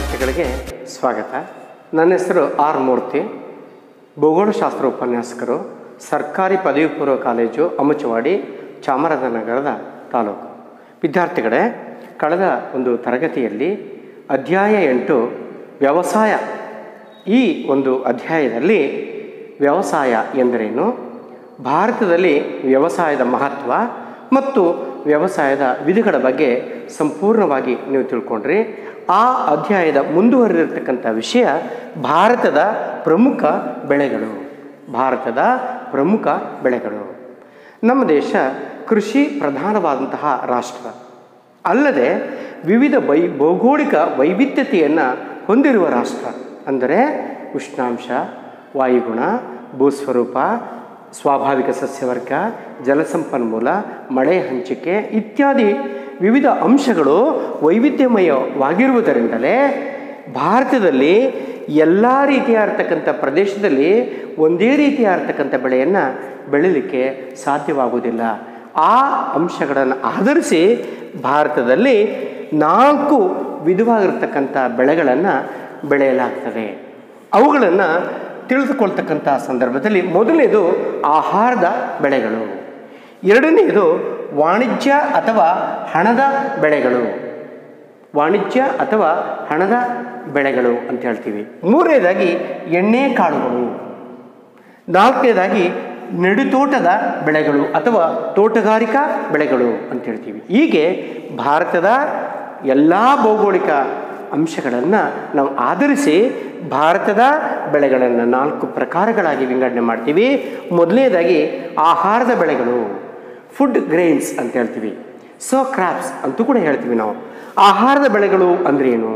ವಿದ್ಯಾರ್ಥಿಗಳಿಗೆ ಸ್ವಾಗತ ನನ್ನ ಹೆಸರು ಆರ್ ಮೂರ್ತಿ ಭೂಗೋಳಶಾಸ್ತ್ರ ಉಪನ್ಯಾಸಕರು ಸರ್ಕಾರಿ ಪದವಿ ಪೂರ್ವ ಕಾಲೇಜು ಅಮುಚವಾಡಿ ಚಾಮರಾಜನಗರದ ತಾಲೂಕು ವಿದ್ಯಾರ್ಥಿಗಳೇ ಕಳೆದ ಒಂದು ತರಗತಿಯಲ್ಲಿ ಅಧ್ಯಾಯ ಎಂಟು ವ್ಯವಸಾಯ ಈ ಒಂದು ಅಧ್ಯಾಯದಲ್ಲಿ ವ್ಯವಸಾಯ ಎಂದರೇನು ಭಾರತದಲ್ಲಿ ವ್ಯವಸಾಯದ ಮಹತ್ವ ಮತ್ತು ವ್ಯವಸಾಯದ ವಿಧಿಗಳ ಬಗ್ಗೆ ಸಂಪೂರ್ಣವಾಗಿ ನೀವು ತಿಳ್ಕೊಂಡ್ರಿ ಆ ಅಧ್ಯಾಯದ ಮುಂದುವರೆದಿರ್ತಕ್ಕಂಥ ವಿಷಯ ಭಾರತದ ಪ್ರಮುಖ ಬೆಳೆಗಳು ಭಾರತದ ಪ್ರಮುಖ ಬೆಳೆಗಳು ನಮ್ಮ ದೇಶ ಕೃಷಿ ಪ್ರಧಾನವಾದಂತಹ ರಾಷ್ಟ್ರ ಅಲ್ಲದೆ ವಿವಿಧ ವೈ ಭೌಗೋಳಿಕ ವೈವಿಧ್ಯತೆಯನ್ನು ಹೊಂದಿರುವ ರಾಷ್ಟ್ರ ಅಂದರೆ ಉಷ್ಣಾಂಶ ವಾಯುಗುಣ ಭೂಸ್ವರೂಪ ಸ್ವಾಭಾವಿಕ ಸಸ್ಯವರ್ಗ ಜಲಸಂಪನ್ಮೂಲ ಮಳೆ ಹಂಚಿಕೆ ಇತ್ಯಾದಿ ವಿವಿಧ ಅಂಶಗಳು ವೈವಿಧ್ಯಮಯವಾಗಿರುವುದರಿಂದಲೇ ಭಾರತದಲ್ಲಿ ಎಲ್ಲ ರೀತಿಯ ಇರ್ತಕ್ಕಂಥ ಪ್ರದೇಶದಲ್ಲಿ ಒಂದೇ ರೀತಿಯ ಇರ್ತಕ್ಕಂಥ ಬೆಳೆಯನ್ನು ಬೆಳೀಲಿಕ್ಕೆ ಸಾಧ್ಯವಾಗುವುದಿಲ್ಲ ಆ ಅಂಶಗಳನ್ನು ಆಧರಿಸಿ ಭಾರತದಲ್ಲಿ ನಾಲ್ಕು ವಿಧವಾಗಿರ್ತಕ್ಕಂಥ ಬೆಳೆಗಳನ್ನು ಬೆಳೆಯಲಾಗ್ತದೆ ಅವುಗಳನ್ನು ತಿಳಿದುಕೊಳ್ತಕ್ಕಂಥ ಸಂದರ್ಭದಲ್ಲಿ ಮೊದಲನೇದು ಆಹಾರದ ಬೆಳೆಗಳು ಎರಡನೆಯದು ವಾಣಿಜ್ಯ ಅಥವಾ ಹಣದ ಬೆಳೆಗಳು ವಾಣಿಜ್ಯ ಅಥವಾ ಹಣದ ಬೆಳೆಗಳು ಅಂತ ಹೇಳ್ತೀವಿ ಮೂರನೇದಾಗಿ ಎಣ್ಣೆ ಕಾಳುಗಳು ನಾಲ್ಕನೇದಾಗಿ ನೆಡುತೋಟದ ಬೆಳೆಗಳು ಅಥವಾ ತೋಟಗಾರಿಕಾ ಬೆಳೆಗಳು ಅಂತ ಹೇಳ್ತೀವಿ ಹೀಗೆ ಭಾರತದ ಎಲ್ಲ ಭೌಗೋಳಿಕ ಅಂಶಗಳನ್ನು ನಾವು ಆಧರಿಸಿ ಭಾರತದ ಬೆಳೆಗಳನ್ನು ನಾಲ್ಕು ಪ್ರಕಾರಗಳಾಗಿ ವಿಂಗಡಣೆ ಮಾಡ್ತೀವಿ ಮೊದಲನೇದಾಗಿ ಆಹಾರದ ಬೆಳೆಗಳು ಫುಡ್ ಗ್ರೈನ್ಸ್ ಅಂತ ಹೇಳ್ತೀವಿ ಸೊ ಕ್ರಾಪ್ಸ್ ಅಂತೂ ಕೂಡ ಹೇಳ್ತೀವಿ ನಾವು ಆಹಾರದ ಬೆಳೆಗಳು ಅಂದ್ರೆ ಏನು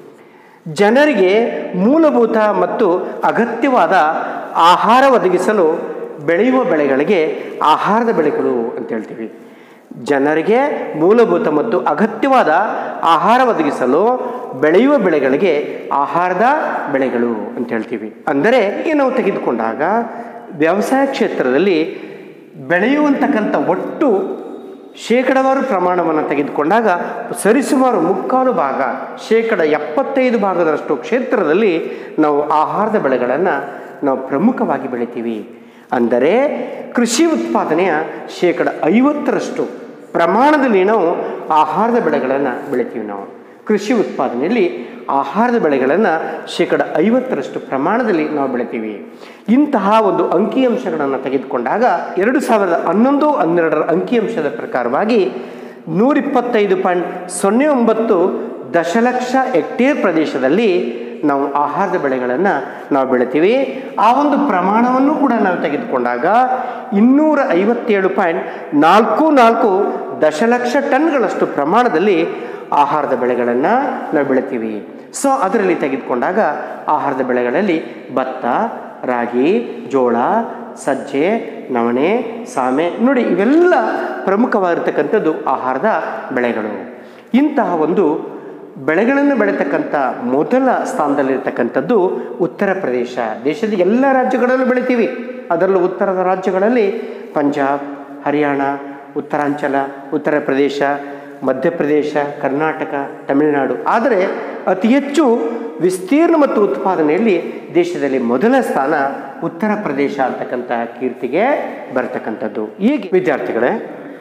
ಜನರಿಗೆ ಮೂಲಭೂತ ಮತ್ತು ಅಗತ್ಯವಾದ ಆಹಾರ ಒದಗಿಸಲು ಬೆಳೆಯುವ ಬೆಳೆಗಳಿಗೆ ಆಹಾರದ ಬೆಳೆಗಳು ಅಂತ ಹೇಳ್ತೀವಿ ಜನರಿಗೆ ಮೂಲಭೂತ ಮತ್ತು ಅಗತ್ಯವಾದ ಆಹಾರ ಒದಗಿಸಲು ಬೆಳೆಯುವ ಬೆಳೆಗಳಿಗೆ ಆಹಾರದ ಬೆಳೆಗಳು ಅಂತ ಹೇಳ್ತೀವಿ ಅಂದರೆ ಈಗ ನಾವು ತೆಗೆದುಕೊಂಡಾಗ ವ್ಯವಸಾಯ ಕ್ಷೇತ್ರದಲ್ಲಿ ಬೆಳೆಯುವಂತಕ್ಕಂಥ ಒಟ್ಟು ಶೇಕಡವಾರು ಪ್ರಮಾಣವನ್ನು ತೆಗೆದುಕೊಂಡಾಗ ಸರಿಸುಮಾರು ಮುಕ್ಕಾಲು ಭಾಗ ಶೇಕಡ ಎಪ್ಪತ್ತೈದು ಭಾಗದಷ್ಟು ಕ್ಷೇತ್ರದಲ್ಲಿ ನಾವು ಆಹಾರದ ಬೆಳೆಗಳನ್ನು ನಾವು ಪ್ರಮುಖವಾಗಿ ಬೆಳಿತೀವಿ ಅಂದರೆ ಕೃಷಿ ಉತ್ಪಾದನೆಯ ಶೇಕಡ ಐವತ್ತರಷ್ಟು ಪ್ರಮಾಣದಲ್ಲಿ ನಾವು ಆಹಾರದ ಬೆಳೆಗಳನ್ನು ಬೆಳಿತೀವಿ ನಾವು ಕೃಷಿ ಉತ್ಪಾದನೆಯಲ್ಲಿ ಆಹಾರದ ಬೆಳೆಗಳನ್ನು ಶೇಕಡ ಐವತ್ತರಷ್ಟು ಪ್ರಮಾಣದಲ್ಲಿ ನಾವು ಬೆಳಿತೀವಿ ಇಂತಹ ಒಂದು ಅಂಕಿಅಂಶಗಳನ್ನು ತೆಗೆದುಕೊಂಡಾಗ ಎರಡು ಸಾವಿರದ ಹನ್ನೊಂದು ಹನ್ನೆರಡರ ಅಂಕಿಅಂಶದ ಪ್ರಕಾರವಾಗಿ ನೂರಿಪ್ಪತ್ತೈದು ಪಾಯಿಂಟ್ ಸೊನ್ನೆ ಒಂಬತ್ತು ದಶಲಕ್ಷ ಹೆಕ್ಟೇರ್ ಪ್ರದೇಶದಲ್ಲಿ ನಾವು ಆಹಾರದ ಬೆಳೆಗಳನ್ನು ನಾವು ಬೆಳಿತೀವಿ ಆ ಒಂದು ಪ್ರಮಾಣವನ್ನು ಕೂಡ ನಾವು ತೆಗೆದುಕೊಂಡಾಗ ಇನ್ನೂರ ಐವತ್ತೇಳು ಪಾಯಿಂಟ್ ನಾಲ್ಕು ನಾಲ್ಕು ದಶಲಕ್ಷ ಟನ್ಗಳಷ್ಟು ಪ್ರಮಾಣದಲ್ಲಿ ಆಹಾರದ ಬೆಳೆಗಳನ್ನು ನಾವು ಬೆಳಿತೀವಿ ಸೊ ಅದರಲ್ಲಿ ತೆಗೆದುಕೊಂಡಾಗ ಆಹಾರದ ಬೆಳೆಗಳಲ್ಲಿ ಭತ್ತ ರಾಗಿ ಜೋಳ ಸಜ್ಜೆ ನವಣೆ ಸಾಮೆ ನೋಡಿ ಇವೆಲ್ಲ ಪ್ರಮುಖವಾಗಿರ್ತಕ್ಕಂಥದ್ದು ಆಹಾರದ ಬೆಳೆಗಳು ಇಂತಹ ಒಂದು ಬೆಳೆಗಳನ್ನು ಬೆಳೀತಕ್ಕಂಥ ಮೊದಲ ಸ್ಥಾನದಲ್ಲಿರ್ತಕ್ಕಂಥದ್ದು ಉತ್ತರ ಪ್ರದೇಶ ದೇಶದ ಎಲ್ಲ ರಾಜ್ಯಗಳಲ್ಲೂ ಬೆಳಿತೀವಿ ಅದರಲ್ಲೂ ಉತ್ತರದ ರಾಜ್ಯಗಳಲ್ಲಿ ಪಂಜಾಬ್ ಹರಿಯಾಣ ಉತ್ತರಾಂಚಲ ಉತ್ತರ ಪ್ರದೇಶ ಮಧ್ಯಪ್ರದೇಶ ಕರ್ನಾಟಕ ತಮಿಳುನಾಡು ಆದರೆ ಅತಿ ಹೆಚ್ಚು ವಿಸ್ತೀರ್ಣ ಮತ್ತು ಉತ್ಪಾದನೆಯಲ್ಲಿ ದೇಶದಲ್ಲಿ ಮೊದಲ ಸ್ಥಾನ ಉತ್ತರ ಪ್ರದೇಶ ಅಂತಕ್ಕಂಥ ಕೀರ್ತಿಗೆ ಬರ್ತಕ್ಕಂಥದ್ದು ಈಗ ವಿದ್ಯಾರ್ಥಿಗಳೇ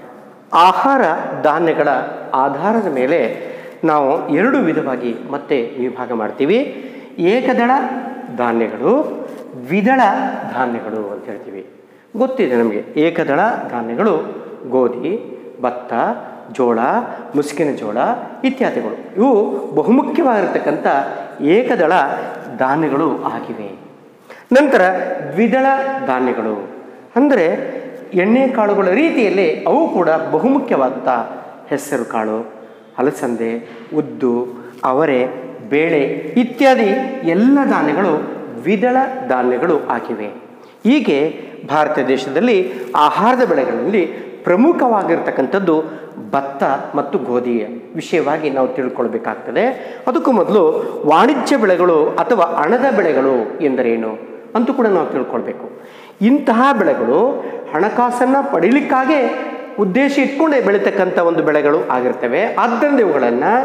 ಆಹಾರ ಧಾನ್ಯಗಳ ಆಧಾರದ ಮೇಲೆ ನಾವು ಎರಡು ವಿಧವಾಗಿ ಮತ್ತೆ ವಿಭಾಗ ಮಾಡ್ತೀವಿ ಏಕದಳ ಧಾನ್ಯಗಳು ದ್ವಿದಳ ಧಾನ್ಯಗಳು ಅಂತ ಹೇಳ್ತೀವಿ ಗೊತ್ತಿದೆ ನಮಗೆ ಏಕದಳ ಧಾನ್ಯಗಳು ಗೋಧಿ ಭತ್ತ ಜೋಳ ಮುಸುಕಿನ ಜೋಳ ಇತ್ಯಾದಿಗಳು ಇವು ಬಹುಮುಖ್ಯವಾಗಿರ್ತಕ್ಕಂಥ ಏಕದಳ ಧಾನ್ಯಗಳು ಆಗಿವೆ ನಂತರ ದ್ವಿದಳ ಧಾನ್ಯಗಳು ಅಂದರೆ ಎಣ್ಣೆ ಕಾಳುಗಳ ರೀತಿಯಲ್ಲಿ ಅವು ಕೂಡ ಬಹುಮುಖ್ಯವಾದಂಥ ಹೆಸರು ಕಾಳು ಅಲಸಂದೆ ಉದ್ದು ಅವರೆ ಬೇಳೆ ಇತ್ಯಾದಿ ಎಲ್ಲ ಧಾನ್ಯಗಳು ದ್ವಿದಳ ಧಾನ್ಯಗಳು ಆಗಿವೆ ಹೀಗೆ ಭಾರತ ದೇಶದಲ್ಲಿ ಆಹಾರದ ಬೆಳೆಗಳಲ್ಲಿ ಪ್ರಮುಖವಾಗಿರ್ತಕ್ಕಂಥದ್ದು ಭತ್ತ ಮತ್ತು ಗೋಧಿಯ ವಿಷಯವಾಗಿ ನಾವು ತಿಳ್ಕೊಳ್ಬೇಕಾಗ್ತದೆ ಅದಕ್ಕೂ ಮೊದಲು ವಾಣಿಜ್ಯ ಬೆಳೆಗಳು ಅಥವಾ ಹಣದ ಬೆಳೆಗಳು ಎಂದರೇನು ಅಂತೂ ಕೂಡ ನಾವು ತಿಳ್ಕೊಳ್ಬೇಕು ಇಂತಹ ಬೆಳೆಗಳು ಹಣಕಾಸನ್ನು ಪಡೀಲಿಕ್ಕಾಗೇ ಉದ್ದೇಶ ಇಟ್ಕೊಂಡೇ ಬೆಳೀತಕ್ಕಂಥ ಒಂದು ಬೆಳೆಗಳು ಆಗಿರ್ತವೆ ಆದ್ದರಿಂದ ಇವುಗಳನ್ನು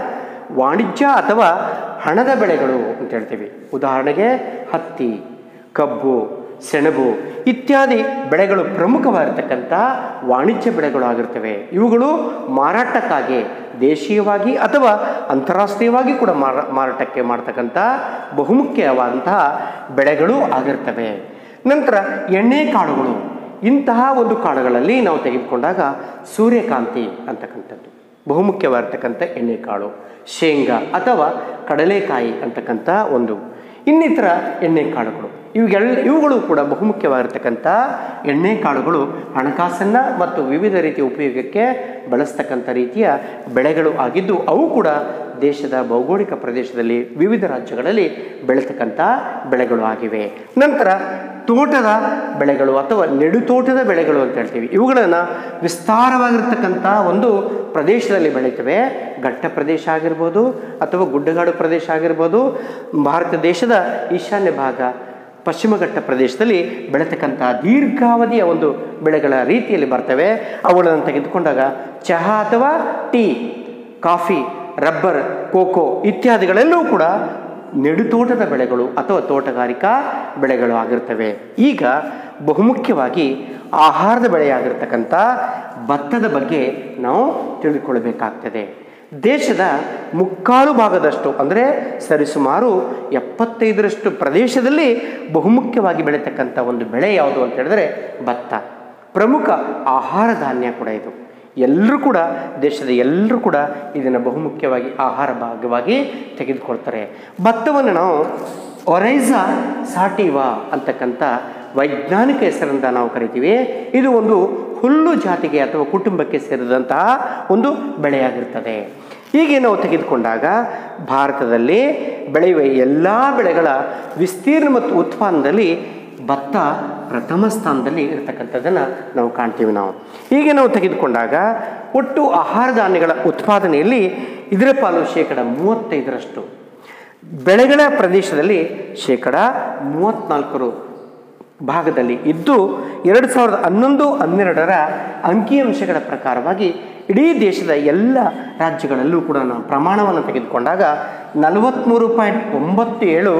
ವಾಣಿಜ್ಯ ಅಥವಾ ಹಣದ ಬೆಳೆಗಳು ಅಂತ ಹೇಳ್ತೀವಿ ಉದಾಹರಣೆಗೆ ಹತ್ತಿ ಕಬ್ಬು ಸೆಣಬು ಇತ್ಯಾದಿ ಬೆಳೆಗಳು ಪ್ರಮುಖವಾಗಿರ್ತಕ್ಕಂಥ ವಾಣಿಜ್ಯ ಬೆಳೆಗಳು ಆಗಿರ್ತವೆ ಇವುಗಳು ಮಾರಾಟಕ್ಕಾಗಿ ದೇಶೀಯವಾಗಿ ಅಥವಾ ಅಂತಾರಾಷ್ಟ್ರೀಯವಾಗಿ ಕೂಡ ಮಾರ ಮಾರಾಟಕ್ಕೆ ಮಾಡ್ತಕ್ಕಂಥ ಬಹುಮುಖ್ಯವಾದಂತಹ ಬೆಳೆಗಳು ಆಗಿರ್ತವೆ ನಂತರ ಎಣ್ಣೆ ಕಾಳುಗಳು ಇಂತಹ ಒಂದು ಕಾಳುಗಳಲ್ಲಿ ನಾವು ತೆಗೆದುಕೊಂಡಾಗ ಸೂರ್ಯಕಾಂತಿ ಅಂತಕ್ಕಂಥದ್ದು ಬಹುಮುಖ್ಯವಾಗಿರ್ತಕ್ಕಂಥ ಎಣ್ಣೆಕಾಳು ಶೇಂಗಾ ಅಥವಾ ಕಡಲೆಕಾಯಿ ಅಂತಕ್ಕಂಥ ಒಂದು ಇನ್ನಿತರ ಎಣ್ಣೆಕಾಳುಗಳು ಇವುಗೆಲ್ಲ ಇವುಗಳು ಕೂಡ ಬಹುಮುಖ್ಯವಾಗಿರ್ತಕ್ಕಂಥ ಎಣ್ಣೆಕಾಳುಗಳು ಹಣಕಾಸನ್ನು ಮತ್ತು ವಿವಿಧ ರೀತಿಯ ಉಪಯೋಗಕ್ಕೆ ಬಳಸ್ತಕ್ಕಂಥ ರೀತಿಯ ಬೆಳೆಗಳು ಆಗಿದ್ದು ಅವು ಕೂಡ ದೇಶದ ಭೌಗೋಳಿಕ ಪ್ರದೇಶದಲ್ಲಿ ವಿವಿಧ ರಾಜ್ಯಗಳಲ್ಲಿ ಬೆಳೀತಕ್ಕಂಥ ಬೆಳೆಗಳು ಆಗಿವೆ ನಂತರ ತೋಟದ ಬೆಳೆಗಳು ಅಥವಾ ನೆಡುತೋಟದ ಬೆಳೆಗಳು ಅಂತ ಹೇಳ್ತೀವಿ ಇವುಗಳನ್ನು ವಿಸ್ತಾರವಾಗಿರ್ತಕ್ಕಂಥ ಒಂದು ಪ್ರದೇಶದಲ್ಲಿ ಬೆಳೀತವೆ ಘಟ್ಟ ಪ್ರದೇಶ ಆಗಿರ್ಬೋದು ಅಥವಾ ಗುಡ್ಡಗಾಡು ಪ್ರದೇಶ ಆಗಿರ್ಬೋದು ಭಾರತ ದೇಶದ ಈಶಾನ್ಯ ಭಾಗ ಪಶ್ಚಿಮ ಘಟ್ಟ ಪ್ರದೇಶದಲ್ಲಿ ಬೆಳೀತಕ್ಕಂಥ ದೀರ್ಘಾವಧಿಯ ಒಂದು ಬೆಳೆಗಳ ರೀತಿಯಲ್ಲಿ ಬರ್ತವೆ ಅವುಗಳನ್ನು ತೆಗೆದುಕೊಂಡಾಗ ಚಹಾ ಅಥವಾ ಟೀ ಕಾಫಿ ರಬ್ಬರ್ ಕೋಕೋ ಇತ್ಯಾದಿಗಳೆಲ್ಲವೂ ಕೂಡ ನೆಡುತೋಟದ ಬೆಳೆಗಳು ಅಥವಾ ತೋಟಗಾರಿಕಾ ಬೆಳೆಗಳು ಆಗಿರ್ತವೆ ಈಗ ಬಹುಮುಖ್ಯವಾಗಿ ಆಹಾರದ ಬೆಳೆಯಾಗಿರ್ತಕ್ಕಂಥ ಭತ್ತದ ಬಗ್ಗೆ ನಾವು ತಿಳಿದುಕೊಳ್ಳಬೇಕಾಗ್ತದೆ ದೇಶದ ಮುಕ್ಕಾಲು ಭಾಗದಷ್ಟು ಅಂದರೆ ಸರಿಸುಮಾರು ಎಪ್ಪತ್ತೈದರಷ್ಟು ಪ್ರದೇಶದಲ್ಲಿ ಬಹುಮುಖ್ಯವಾಗಿ ಬೆಳೀತಕ್ಕಂಥ ಒಂದು ಬೆಳೆ ಯಾವುದು ಅಂತ ಹೇಳಿದ್ರೆ ಭತ್ತ ಪ್ರಮುಖ ಆಹಾರ ಧಾನ್ಯ ಕೂಡ ಇದು ಎಲ್ಲರೂ ಕೂಡ ದೇಶದ ಎಲ್ಲರೂ ಕೂಡ ಇದನ್ನು ಬಹುಮುಖ್ಯವಾಗಿ ಆಹಾರ ಭಾಗವಾಗಿ ತೆಗೆದುಕೊಳ್ತಾರೆ ಭತ್ತವನ್ನು ನಾವು ಒರೈಸಾ ಸಾಟಿವಾ ಅಂತಕ್ಕಂಥ ವೈಜ್ಞಾನಿಕ ಹೆಸರಿಂದ ನಾವು ಕರಿತೀವಿ ಇದು ಒಂದು ಹುಲ್ಲು ಜಾತಿಗೆ ಅಥವಾ ಕುಟುಂಬಕ್ಕೆ ಸೇರಿದಂತಹ ಒಂದು ಬೆಳೆಯಾಗಿರ್ತದೆ ಹೀಗೆ ನಾವು ತೆಗೆದುಕೊಂಡಾಗ ಭಾರತದಲ್ಲಿ ಬೆಳೆಯುವ ಎಲ್ಲ ಬೆಳೆಗಳ ವಿಸ್ತೀರ್ಣ ಮತ್ತು ಉತ್ಪಾದನದಲ್ಲಿ ಭತ್ತ ಪ್ರಥಮ ಸ್ಥಾನದಲ್ಲಿ ಇರತಕ್ಕಂಥದ್ದನ್ನು ನಾವು ಕಾಣ್ತೀವಿ ನಾವು ಹೀಗೆ ನಾವು ತೆಗೆದುಕೊಂಡಾಗ ಒಟ್ಟು ಆಹಾರ ಧಾನ್ಯಗಳ ಉತ್ಪಾದನೆಯಲ್ಲಿ ಇದರ ಪಾಲು ಶೇಕಡ ಮೂವತ್ತೈದರಷ್ಟು ಬೆಳೆಗಳ ಪ್ರದೇಶದಲ್ಲಿ ಶೇಕಡ ಮೂವತ್ತ್ನಾಲ್ಕರು ಭಾಗದಲ್ಲಿ ಇದ್ದು ಎರಡು ಸಾವಿರದ ಹನ್ನೊಂದು ಹನ್ನೆರಡರ ಅಂಕಿಅಂಶಗಳ ಪ್ರಕಾರವಾಗಿ ಇಡೀ ದೇಶದ ಎಲ್ಲ ರಾಜ್ಯಗಳಲ್ಲೂ ಕೂಡ ನಾವು ಪ್ರಮಾಣವನ್ನು ತೆಗೆದುಕೊಂಡಾಗ ನಲವತ್ತ್ಮೂರು ಪಾಯಿಂಟ್ ಒಂಬತ್ತು ಏಳು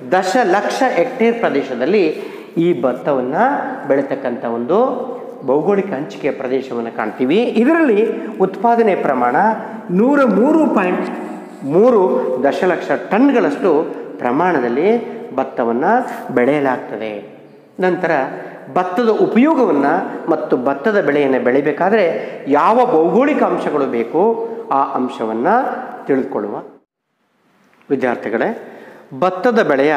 ದಶಲಕ್ಷ ಹೆಕ್ಟೇರ್ ಪ್ರದೇಶದಲ್ಲಿ ಈ ಭತ್ತವನ್ನು ಬೆಳೀತಕ್ಕಂಥ ಒಂದು ಭೌಗೋಳಿಕ ಹಂಚಿಕೆಯ ಪ್ರದೇಶವನ್ನು ಕಾಣ್ತೀವಿ ಇದರಲ್ಲಿ ಉತ್ಪಾದನೆ ಪ್ರಮಾಣ ನೂರ ಮೂರು ಪಾಯಿಂಟ್ ಮೂರು ದಶಲಕ್ಷ ಟನ್ಗಳಷ್ಟು ಪ್ರಮಾಣದಲ್ಲಿ ಭತ್ತವನ್ನು ಬೆಳೆಯಲಾಗ್ತದೆ ನಂತರ ಭತ್ತದ ಉಪಯೋಗವನ್ನು ಮತ್ತು ಭತ್ತದ ಬೆಳೆಯನ್ನು ಬೆಳಿಬೇಕಾದ್ರೆ ಯಾವ ಭೌಗೋಳಿಕ ಅಂಶಗಳು ಬೇಕು ಆ ಅಂಶವನ್ನು ತಿಳಿದುಕೊಳ್ಳುವ ವಿದ್ಯಾರ್ಥಿಗಳೇ ಭತ್ತದ ಬೆಳೆಯ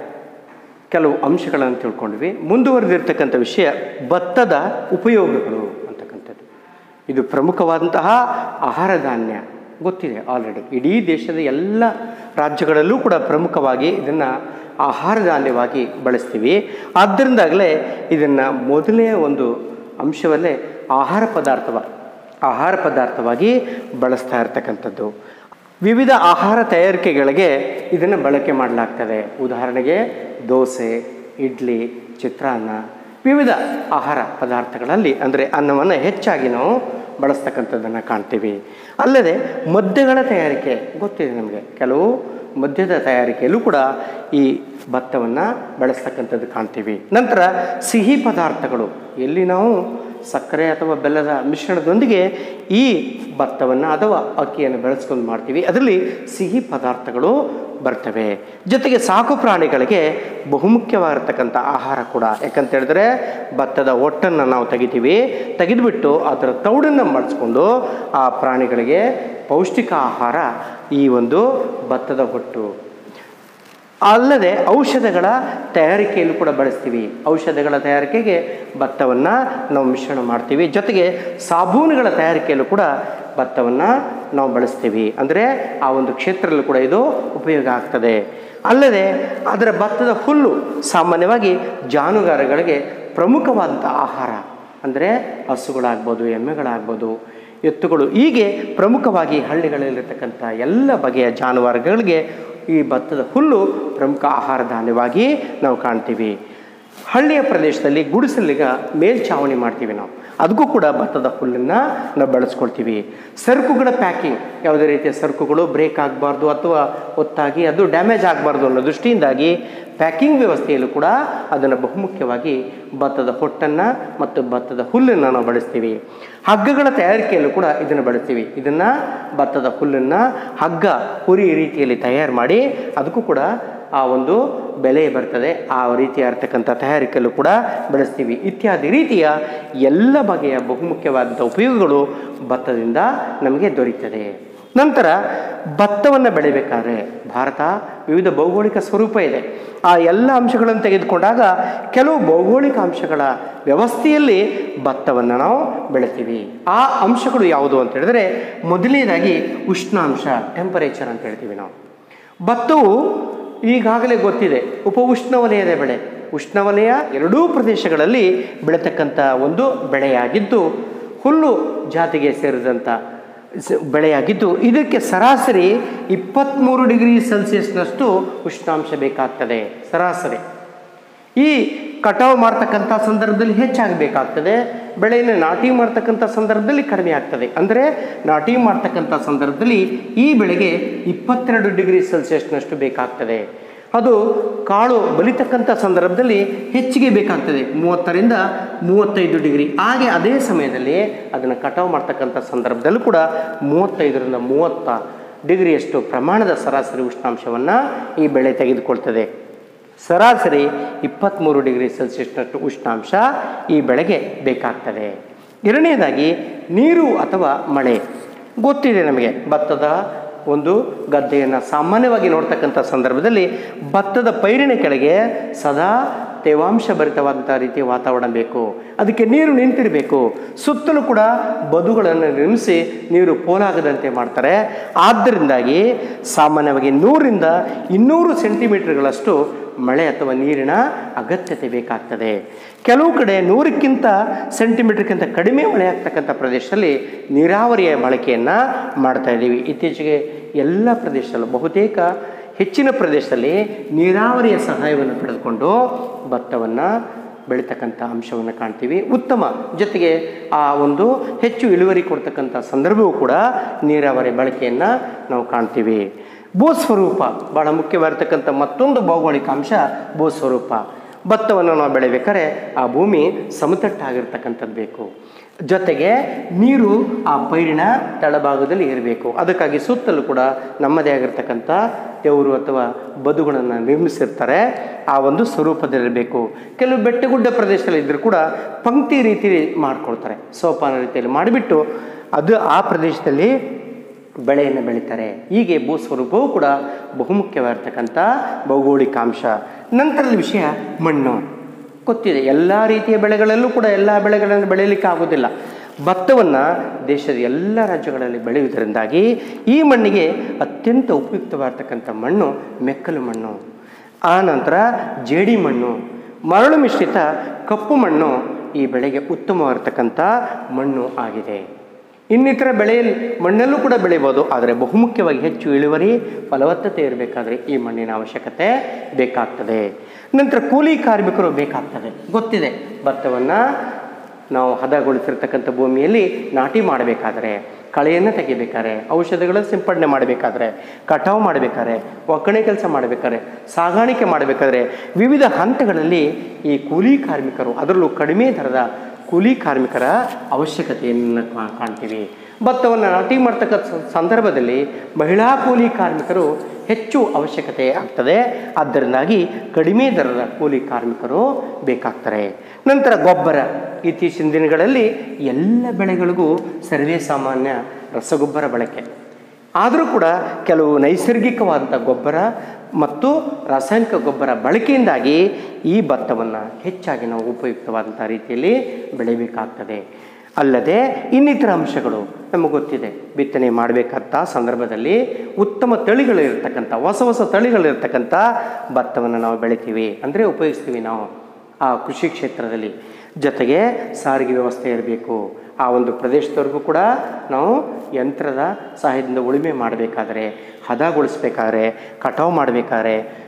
ಕೆಲವು ಅಂಶಗಳನ್ನು ತಿಳ್ಕೊಂಡ್ವಿ ಮುಂದುವರೆದಿರ್ತಕ್ಕಂಥ ವಿಷಯ ಭತ್ತದ ಉಪಯೋಗಗಳು ಅಂತಕ್ಕಂಥದ್ದು ಇದು ಪ್ರಮುಖವಾದಂತಹ ಆಹಾರ ಧಾನ್ಯ ಗೊತ್ತಿದೆ ಆಲ್ರೆಡಿ ಇಡೀ ದೇಶದ ಎಲ್ಲ ರಾಜ್ಯಗಳಲ್ಲೂ ಕೂಡ ಪ್ರಮುಖವಾಗಿ ಇದನ್ನು ಆಹಾರ ಧಾನ್ಯವಾಗಿ ಬಳಸ್ತೀವಿ ಆದ್ದರಿಂದಾಗಲೇ ಇದನ್ನು ಮೊದಲನೇ ಒಂದು ಅಂಶವಲ್ಲೇ ಆಹಾರ ಪದಾರ್ಥವ ಆಹಾರ ಪದಾರ್ಥವಾಗಿ ಬಳಸ್ತಾ ಇರ್ತಕ್ಕಂಥದ್ದು ವಿವಿಧ ಆಹಾರ ತಯಾರಿಕೆಗಳಿಗೆ ಇದನ್ನು ಬಳಕೆ ಮಾಡಲಾಗ್ತದೆ ಉದಾಹರಣೆಗೆ ದೋಸೆ ಇಡ್ಲಿ ಚಿತ್ರಾನ್ನ ವಿವಿಧ ಆಹಾರ ಪದಾರ್ಥಗಳಲ್ಲಿ ಅಂದರೆ ಅನ್ನವನ್ನು ಹೆಚ್ಚಾಗಿ ನಾವು ಬಳಸ್ತಕ್ಕಂಥದ್ದನ್ನು ಕಾಣ್ತೀವಿ ಅಲ್ಲದೆ ಮದ್ಯಗಳ ತಯಾರಿಕೆ ಗೊತ್ತಿದೆ ನಮಗೆ ಕೆಲವು ಮದ್ಯದ ತಯಾರಿಕೆಯಲ್ಲೂ ಕೂಡ ಈ ಭತ್ತವನ್ನು ಬಳಸ್ತಕ್ಕಂಥದ್ದು ಕಾಣ್ತೀವಿ ನಂತರ ಸಿಹಿ ಪದಾರ್ಥಗಳು ಎಲ್ಲಿ ನಾವು ಸಕ್ಕರೆ ಅಥವಾ ಬೆಲ್ಲದ ಮಿಶ್ರಣದೊಂದಿಗೆ ಈ ಭತ್ತವನ್ನು ಅಥವಾ ಅಕ್ಕಿಯನ್ನು ಬೆಳೆಸ್ಕೊಂಡು ಮಾಡ್ತೀವಿ ಅದರಲ್ಲಿ ಸಿಹಿ ಪದಾರ್ಥಗಳು ಬರ್ತವೆ ಜೊತೆಗೆ ಸಾಕು ಪ್ರಾಣಿಗಳಿಗೆ ಬಹುಮುಖ್ಯವಾಗಿರ್ತಕ್ಕಂಥ ಆಹಾರ ಕೂಡ ಯಾಕಂತ ಹೇಳಿದ್ರೆ ಭತ್ತದ ಒಟ್ಟನ್ನು ನಾವು ತೆಗಿತೀವಿ ತೆಗೆದುಬಿಟ್ಟು ಅದರ ತೌಡನ್ನು ಮಾಡಿಸ್ಕೊಂಡು ಆ ಪ್ರಾಣಿಗಳಿಗೆ ಪೌಷ್ಟಿಕ ಆಹಾರ ಈ ಒಂದು ಭತ್ತದ ಹೊಟ್ಟು ಅಲ್ಲದೆ ಔಷಧಗಳ ತಯಾರಿಕೆಯಲ್ಲೂ ಕೂಡ ಬಳಸ್ತೀವಿ ಔಷಧಗಳ ತಯಾರಿಕೆಗೆ ಭತ್ತವನ್ನು ನಾವು ಮಿಶ್ರಣ ಮಾಡ್ತೀವಿ ಜೊತೆಗೆ ಸಾಬೂನುಗಳ ತಯಾರಿಕೆಯಲ್ಲೂ ಕೂಡ ಭತ್ತವನ್ನು ನಾವು ಬಳಸ್ತೀವಿ ಅಂದರೆ ಆ ಒಂದು ಕ್ಷೇತ್ರದಲ್ಲೂ ಕೂಡ ಇದು ಉಪಯೋಗ ಆಗ್ತದೆ ಅಲ್ಲದೆ ಅದರ ಭತ್ತದ ಹುಲ್ಲು ಸಾಮಾನ್ಯವಾಗಿ ಜಾನುಗಾರುಗಳಿಗೆ ಪ್ರಮುಖವಾದಂಥ ಆಹಾರ ಅಂದರೆ ಹಸುಗಳಾಗ್ಬೋದು ಎಮ್ಮೆಗಳಾಗ್ಬೋದು ಎತ್ತುಗಳು ಹೀಗೆ ಪ್ರಮುಖವಾಗಿ ಹಳ್ಳಿಗಳಲ್ಲಿರ್ತಕ್ಕಂಥ ಎಲ್ಲ ಬಗೆಯ ಜಾನುವಾರುಗಳಿಗೆ ಈ ಭತ್ತದ ಹುಲ್ಲು ಪ್ರಮುಖ ಆಹಾರ ಧಾನ್ಯವಾಗಿ ನಾವು ಕಾಣ್ತೀವಿ ಹಳ್ಳಿಯ ಪ್ರದೇಶದಲ್ಲಿ ಗುಡಿಸಲಿಗ ಮೇಲ್ಛಾವಣಿ ಮಾಡ್ತೀವಿ ನಾವು ಅದಕ್ಕೂ ಕೂಡ ಭತ್ತದ ಹುಲ್ಲನ್ನು ನಾವು ಬಳಸ್ಕೊಳ್ತೀವಿ ಸರಕುಗಳ ಪ್ಯಾಕಿಂಗ್ ಯಾವುದೇ ರೀತಿಯ ಸರಕುಗಳು ಬ್ರೇಕ್ ಆಗಬಾರ್ದು ಅಥವಾ ಒತ್ತಾಗಿ ಅದು ಡ್ಯಾಮೇಜ್ ಆಗಬಾರ್ದು ಅನ್ನೋ ದೃಷ್ಟಿಯಿಂದಾಗಿ ಪ್ಯಾಕಿಂಗ್ ವ್ಯವಸ್ಥೆಯಲ್ಲೂ ಕೂಡ ಅದನ್ನು ಬಹುಮುಖ್ಯವಾಗಿ ಭತ್ತದ ಹೊಟ್ಟನ್ನು ಮತ್ತು ಭತ್ತದ ಹುಲ್ಲನ್ನು ನಾವು ಬಳಸ್ತೀವಿ ಹಗ್ಗಗಳ ತಯಾರಿಕೆಯಲ್ಲೂ ಕೂಡ ಇದನ್ನು ಬಳಸ್ತೀವಿ ಇದನ್ನು ಭತ್ತದ ಹುಲ್ಲನ್ನು ಹಗ್ಗ ಹುರಿ ರೀತಿಯಲ್ಲಿ ತಯಾರು ಮಾಡಿ ಅದಕ್ಕೂ ಕೂಡ ಆ ಒಂದು ಬೆಲೆ ಬರ್ತದೆ ಆ ರೀತಿಯ ಇರ್ತಕ್ಕಂಥ ತಯಾರಿಕೆಯಲ್ಲೂ ಕೂಡ ಬೆಳೆಸ್ತೀವಿ ಇತ್ಯಾದಿ ರೀತಿಯ ಎಲ್ಲ ಬಗೆಯ ಬಹುಮುಖ್ಯವಾದಂಥ ಉಪಯೋಗಗಳು ಭತ್ತದಿಂದ ನಮಗೆ ದೊರೀತದೆ ನಂತರ ಭತ್ತವನ್ನು ಬೆಳಿಬೇಕಾದ್ರೆ ಭಾರತ ವಿವಿಧ ಭೌಗೋಳಿಕ ಸ್ವರೂಪ ಇದೆ ಆ ಎಲ್ಲ ಅಂಶಗಳನ್ನು ತೆಗೆದುಕೊಂಡಾಗ ಕೆಲವು ಭೌಗೋಳಿಕ ಅಂಶಗಳ ವ್ಯವಸ್ಥೆಯಲ್ಲಿ ಭತ್ತವನ್ನು ನಾವು ಬೆಳಿತೀವಿ ಆ ಅಂಶಗಳು ಯಾವುದು ಅಂತ ಹೇಳಿದ್ರೆ ಮೊದಲನೇದಾಗಿ ಉಷ್ಣಾಂಶ ಟೆಂಪರೇಚರ್ ಅಂತ ಹೇಳ್ತೀವಿ ನಾವು ಭತ್ತವು ಈಗಾಗಲೇ ಗೊತ್ತಿದೆ ಉಪ ಉಷ್ಣವಲಯದ ಬೆಳೆ ಉಷ್ಣವಲಯ ಎರಡೂ ಪ್ರದೇಶಗಳಲ್ಲಿ ಬೆಳೀತಕ್ಕಂಥ ಒಂದು ಬೆಳೆಯಾಗಿದ್ದು ಹುಲ್ಲು ಜಾತಿಗೆ ಸೇರಿದಂಥ ಸ- ಬೆಳೆಯಾಗಿದ್ದು ಇದಕ್ಕೆ ಸರಾಸರಿ ಇಪ್ಪತ್ತ್ಮೂರು ಡಿಗ್ರಿ ಸೆಲ್ಸಿಯಸ್ನಷ್ಟು ಉಷ್ಣಾಂಶ ಬೇಕಾಗ್ತದೆ ಸರಾಸರಿ ಈ ಕಟಾವು ಮಾಡ್ತಕ್ಕಂಥ ಸಂದರ್ಭದಲ್ಲಿ ಹೆಚ್ಚಾಗಬೇಕಾಗ್ತದೆ ಬೆಳೆಯನ್ನು ನಾಟಿ ಮಾಡ್ತಕ್ಕಂಥ ಸಂದರ್ಭದಲ್ಲಿ ಕಡಿಮೆ ಆಗ್ತದೆ ಅಂದರೆ ನಾಟಿ ಮಾಡ್ತಕ್ಕಂಥ ಸಂದರ್ಭದಲ್ಲಿ ಈ ಬೆಳೆಗೆ ಇಪ್ಪತ್ತೆರಡು ಡಿಗ್ರಿ ಸೆಲ್ಸಿಯಸ್ನಷ್ಟು ಬೇಕಾಗ್ತದೆ ಅದು ಕಾಳು ಬಲಿತಕ್ಕಂಥ ಸಂದರ್ಭದಲ್ಲಿ ಹೆಚ್ಚಿಗೆ ಬೇಕಾಗ್ತದೆ ಮೂವತ್ತರಿಂದ ಮೂವತ್ತೈದು ಡಿಗ್ರಿ ಹಾಗೆ ಅದೇ ಸಮಯದಲ್ಲಿ ಅದನ್ನು ಕಟಾವು ಮಾಡ್ತಕ್ಕಂಥ ಸಂದರ್ಭದಲ್ಲೂ ಕೂಡ ಮೂವತ್ತೈದರಿಂದ ಮೂವತ್ತ ಡಿಗ್ರಿಯಷ್ಟು ಪ್ರಮಾಣದ ಸರಾಸರಿ ಉಷ್ಣಾಂಶವನ್ನು ಈ ಬೆಳೆ ತೆಗೆದುಕೊಳ್ತದೆ ಸರಾಸರಿ ಇಪ್ಪತ್ತ್ಮೂರು ಡಿಗ್ರಿ ಸೆಲ್ಸಿಯಸ್ನಷ್ಟು ಉಷ್ಣಾಂಶ ಈ ಬೆಳೆಗೆ ಬೇಕಾಗ್ತದೆ ಎರಡನೇದಾಗಿ ನೀರು ಅಥವಾ ಮಳೆ ಗೊತ್ತಿದೆ ನಮಗೆ ಭತ್ತದ ಒಂದು ಗದ್ದೆಯನ್ನು ಸಾಮಾನ್ಯವಾಗಿ ನೋಡ್ತಕ್ಕಂಥ ಸಂದರ್ಭದಲ್ಲಿ ಭತ್ತದ ಪೈರಿನ ಕೆಳಗೆ ಸದಾ ತೇವಾಂಶ ಭರಿತವಾದಂಥ ರೀತಿಯ ವಾತಾವರಣ ಬೇಕು ಅದಕ್ಕೆ ನೀರು ನಿಂತಿರಬೇಕು ಸುತ್ತಲೂ ಕೂಡ ಬದುಗಳನ್ನು ನಿರ್ಮಿಸಿ ನೀರು ಪೋಲಾಗದಂತೆ ಮಾಡ್ತಾರೆ ಆದ್ದರಿಂದಾಗಿ ಸಾಮಾನ್ಯವಾಗಿ ನೂರಿಂದ ಇನ್ನೂರು ಸೆಂಟಿಮೀಟರ್ಗಳಷ್ಟು ಮಳೆ ಅಥವಾ ನೀರಿನ ಅಗತ್ಯತೆ ಬೇಕಾಗ್ತದೆ ಕೆಲವು ಕಡೆ ನೂರಕ್ಕಿಂತ ಸೆಂಟಿಮೀಟರ್ಗಿಂತ ಕಡಿಮೆ ಮಳೆ ಆಗ್ತಕ್ಕಂಥ ಪ್ರದೇಶದಲ್ಲಿ ನೀರಾವರಿಯ ಬಳಕೆಯನ್ನು ಮಾಡ್ತಾ ಇದ್ದೀವಿ ಇತ್ತೀಚೆಗೆ ಎಲ್ಲ ಪ್ರದೇಶದಲ್ಲೂ ಬಹುತೇಕ ಹೆಚ್ಚಿನ ಪ್ರದೇಶದಲ್ಲಿ ನೀರಾವರಿಯ ಸಹಾಯವನ್ನು ಪಡೆದುಕೊಂಡು ಭತ್ತವನ್ನು ಬೆಳೀತಕ್ಕಂಥ ಅಂಶವನ್ನು ಕಾಣ್ತೀವಿ ಉತ್ತಮ ಜೊತೆಗೆ ಆ ಒಂದು ಹೆಚ್ಚು ಇಳುವರಿ ಕೊಡ್ತಕ್ಕಂಥ ಸಂದರ್ಭವೂ ಕೂಡ ನೀರಾವರಿ ಬಳಕೆಯನ್ನು ನಾವು ಕಾಣ್ತೀವಿ ಭೂಸ್ವರೂಪ ಭಾಳ ಮುಖ್ಯವಾಗಿರ್ತಕ್ಕಂಥ ಮತ್ತೊಂದು ಭೌಗೋಳಿಕ ಅಂಶ ಭೂಸ್ವರೂಪ ಭತ್ತವನ್ನು ನಾವು ಬೆಳಿಬೇಕಾದ್ರೆ ಆ ಭೂಮಿ ಸಮತಟ್ಟಾಗಿರ್ತಕ್ಕಂಥದ್ದು ಬೇಕು ಜೊತೆಗೆ ನೀರು ಆ ಪೈರಿನ ತಳಭಾಗದಲ್ಲಿ ಇರಬೇಕು ಅದಕ್ಕಾಗಿ ಸುತ್ತಲೂ ಕೂಡ ನಮ್ಮದೇ ಆಗಿರ್ತಕ್ಕಂಥ ತೆವರು ಅಥವಾ ಬದುಗಳನ್ನು ನಿರ್ಮಿಸಿರ್ತಾರೆ ಆ ಒಂದು ಸ್ವರೂಪದಲ್ಲಿರಬೇಕು ಕೆಲವು ಬೆಟ್ಟಗುಡ್ಡ ಪ್ರದೇಶದಲ್ಲಿ ಇದ್ದರೂ ಕೂಡ ಪಂಕ್ತಿ ರೀತಿ ಮಾಡ್ಕೊಳ್ತಾರೆ ಸೋಪಾನ ರೀತಿಯಲ್ಲಿ ಮಾಡಿಬಿಟ್ಟು ಅದು ಆ ಪ್ರದೇಶದಲ್ಲಿ ಬೆಳೆಯನ್ನು ಬೆಳೀತಾರೆ ಹೀಗೆ ಭೂಸ್ವರೂಪವೂ ಕೂಡ ಬಹುಮುಖ್ಯವಾಗಿರ್ತಕ್ಕಂಥ ಭೌಗೋಳಿಕ ಅಂಶ ನಂತರದ ವಿಷಯ ಮಣ್ಣು ಗೊತ್ತಿದೆ ಎಲ್ಲ ರೀತಿಯ ಬೆಳೆಗಳಲ್ಲೂ ಕೂಡ ಎಲ್ಲ ಬೆಳೆಗಳನ್ನು ಬೆಳೆಯಲಿಕ್ಕೆ ಆಗೋದಿಲ್ಲ ಭತ್ತವನ್ನು ದೇಶದ ಎಲ್ಲ ರಾಜ್ಯಗಳಲ್ಲಿ ಬೆಳೆಯುವುದರಿಂದಾಗಿ ಈ ಮಣ್ಣಿಗೆ ಅತ್ಯಂತ ಉಪಯುಕ್ತವಾಗಿರ್ತಕ್ಕಂಥ ಮಣ್ಣು ಮೆಕ್ಕಲು ಮಣ್ಣು ಆ ನಂತರ ಜೇಡಿ ಮಣ್ಣು ಮರಳು ಮಿಶ್ರಿತ ಕಪ್ಪು ಮಣ್ಣು ಈ ಬೆಳೆಗೆ ಉತ್ತಮವಾಗಿರ್ತಕ್ಕಂಥ ಮಣ್ಣು ಆಗಿದೆ ಇನ್ನಿತರ ಬೆಳೆಯಲ್ಲಿ ಮಣ್ಣಲ್ಲೂ ಕೂಡ ಬೆಳಿಬೋದು ಆದರೆ ಬಹುಮುಖ್ಯವಾಗಿ ಹೆಚ್ಚು ಇಳುವರಿ ಫಲವತ್ತತೆ ಇರಬೇಕಾದ್ರೆ ಈ ಮಣ್ಣಿನ ಅವಶ್ಯಕತೆ ಬೇಕಾಗ್ತದೆ ನಂತರ ಕೂಲಿ ಕಾರ್ಮಿಕರು ಬೇಕಾಗ್ತದೆ ಗೊತ್ತಿದೆ ಭತ್ತವನ್ನು ನಾವು ಹದಗೊಳಿಸಿರ್ತಕ್ಕಂಥ ಭೂಮಿಯಲ್ಲಿ ನಾಟಿ ಮಾಡಬೇಕಾದ್ರೆ ಕಳೆಯನ್ನು ತೆಗಿಬೇಕಾದ್ರೆ ಔಷಧಿಗಳ ಸಿಂಪಡಣೆ ಮಾಡಬೇಕಾದ್ರೆ ಕಟಾವು ಮಾಡಬೇಕಾದ್ರೆ ಒಕ್ಕಣೆ ಕೆಲಸ ಮಾಡಬೇಕಾದ್ರೆ ಸಾಗಾಣಿಕೆ ಮಾಡಬೇಕಾದ್ರೆ ವಿವಿಧ ಹಂತಗಳಲ್ಲಿ ಈ ಕೂಲಿ ಕಾರ್ಮಿಕರು ಅದರಲ್ಲೂ ಕಡಿಮೆ ದರದ ಕೂಲಿ ಕಾರ್ಮಿಕರ ಅವಶ್ಯಕತೆಯನ್ನು ಕಾ- ಕಾಣ್ತೀವಿ ಭತ್ತವನ್ನು ನಾಟಿ ಮಾಡ್ತಕ್ಕಂಥ ಸ- ಸಂದರ್ಭದಲ್ಲಿ ಮಹಿಳಾ ಕೂಲಿ ಕಾರ್ಮಿಕರು ಹೆಚ್ಚು ಅವಶ್ಯಕತೆ ಆಗ್ತದೆ ಆದ್ದರಿಂದಾಗಿ ಕಡಿಮೆ ದರದ ಕೂಲಿ ಕಾರ್ಮಿಕರು ಬೇಕಾಗ್ತಾರೆ ನಂತರ ಗೊಬ್ಬರ ಇತ್ತೀಚಿನ ದಿನಗಳಲ್ಲಿ ಎಲ್ಲ ಬೆಳೆಗಳಿಗೂ ಸರ್ವೇ ಸಾಮಾನ್ಯ ರಸಗೊಬ್ಬರ ಬಳಕೆ ಆದರೂ ಕೂಡ ಕೆಲವು ನೈಸರ್ಗಿಕವಾದಂಥ ಗೊಬ್ಬರ ಮತ್ತು ರಾಸಾಯನಿಕ ಗೊಬ್ಬರ ಬಳಕೆಯಿಂದಾಗಿ ಈ ಭತ್ತವನ್ನು ಹೆಚ್ಚಾಗಿ ನಾವು ಉಪಯುಕ್ತವಾದಂಥ ರೀತಿಯಲ್ಲಿ ಬೆಳಿಬೇಕಾಗ್ತದೆ ಅಲ್ಲದೆ ಇನ್ನಿತರ ಅಂಶಗಳು ನಮಗೆ ಗೊತ್ತಿದೆ ಬಿತ್ತನೆ ಮಾಡಬೇಕಂತ ಸಂದರ್ಭದಲ್ಲಿ ಉತ್ತಮ ತಳಿಗಳಿರ್ತಕ್ಕಂಥ ಹೊಸ ಹೊಸ ತಳಿಗಳಿರ್ತಕ್ಕಂಥ ಭತ್ತವನ್ನು ನಾವು ಬೆಳಿತೀವಿ ಅಂದರೆ ಉಪಯೋಗಿಸ್ತೀವಿ ನಾವು ಆ ಕೃಷಿ ಕ್ಷೇತ್ರದಲ್ಲಿ ಜೊತೆಗೆ ಸಾರಿಗೆ ವ್ಯವಸ್ಥೆ ಇರಬೇಕು ಆ ಒಂದು ಪ್ರದೇಶದವರೆಗೂ ಕೂಡ ನಾವು ಯಂತ್ರದ ಸಹಾಯದಿಂದ ಉಳುಮೆ ಮಾಡಬೇಕಾದ್ರೆ ಹದಗೊಳಿಸ್ಬೇಕಾದ್ರೆ ಕಟಾವು ಮಾಡಬೇಕಾದ್ರೆ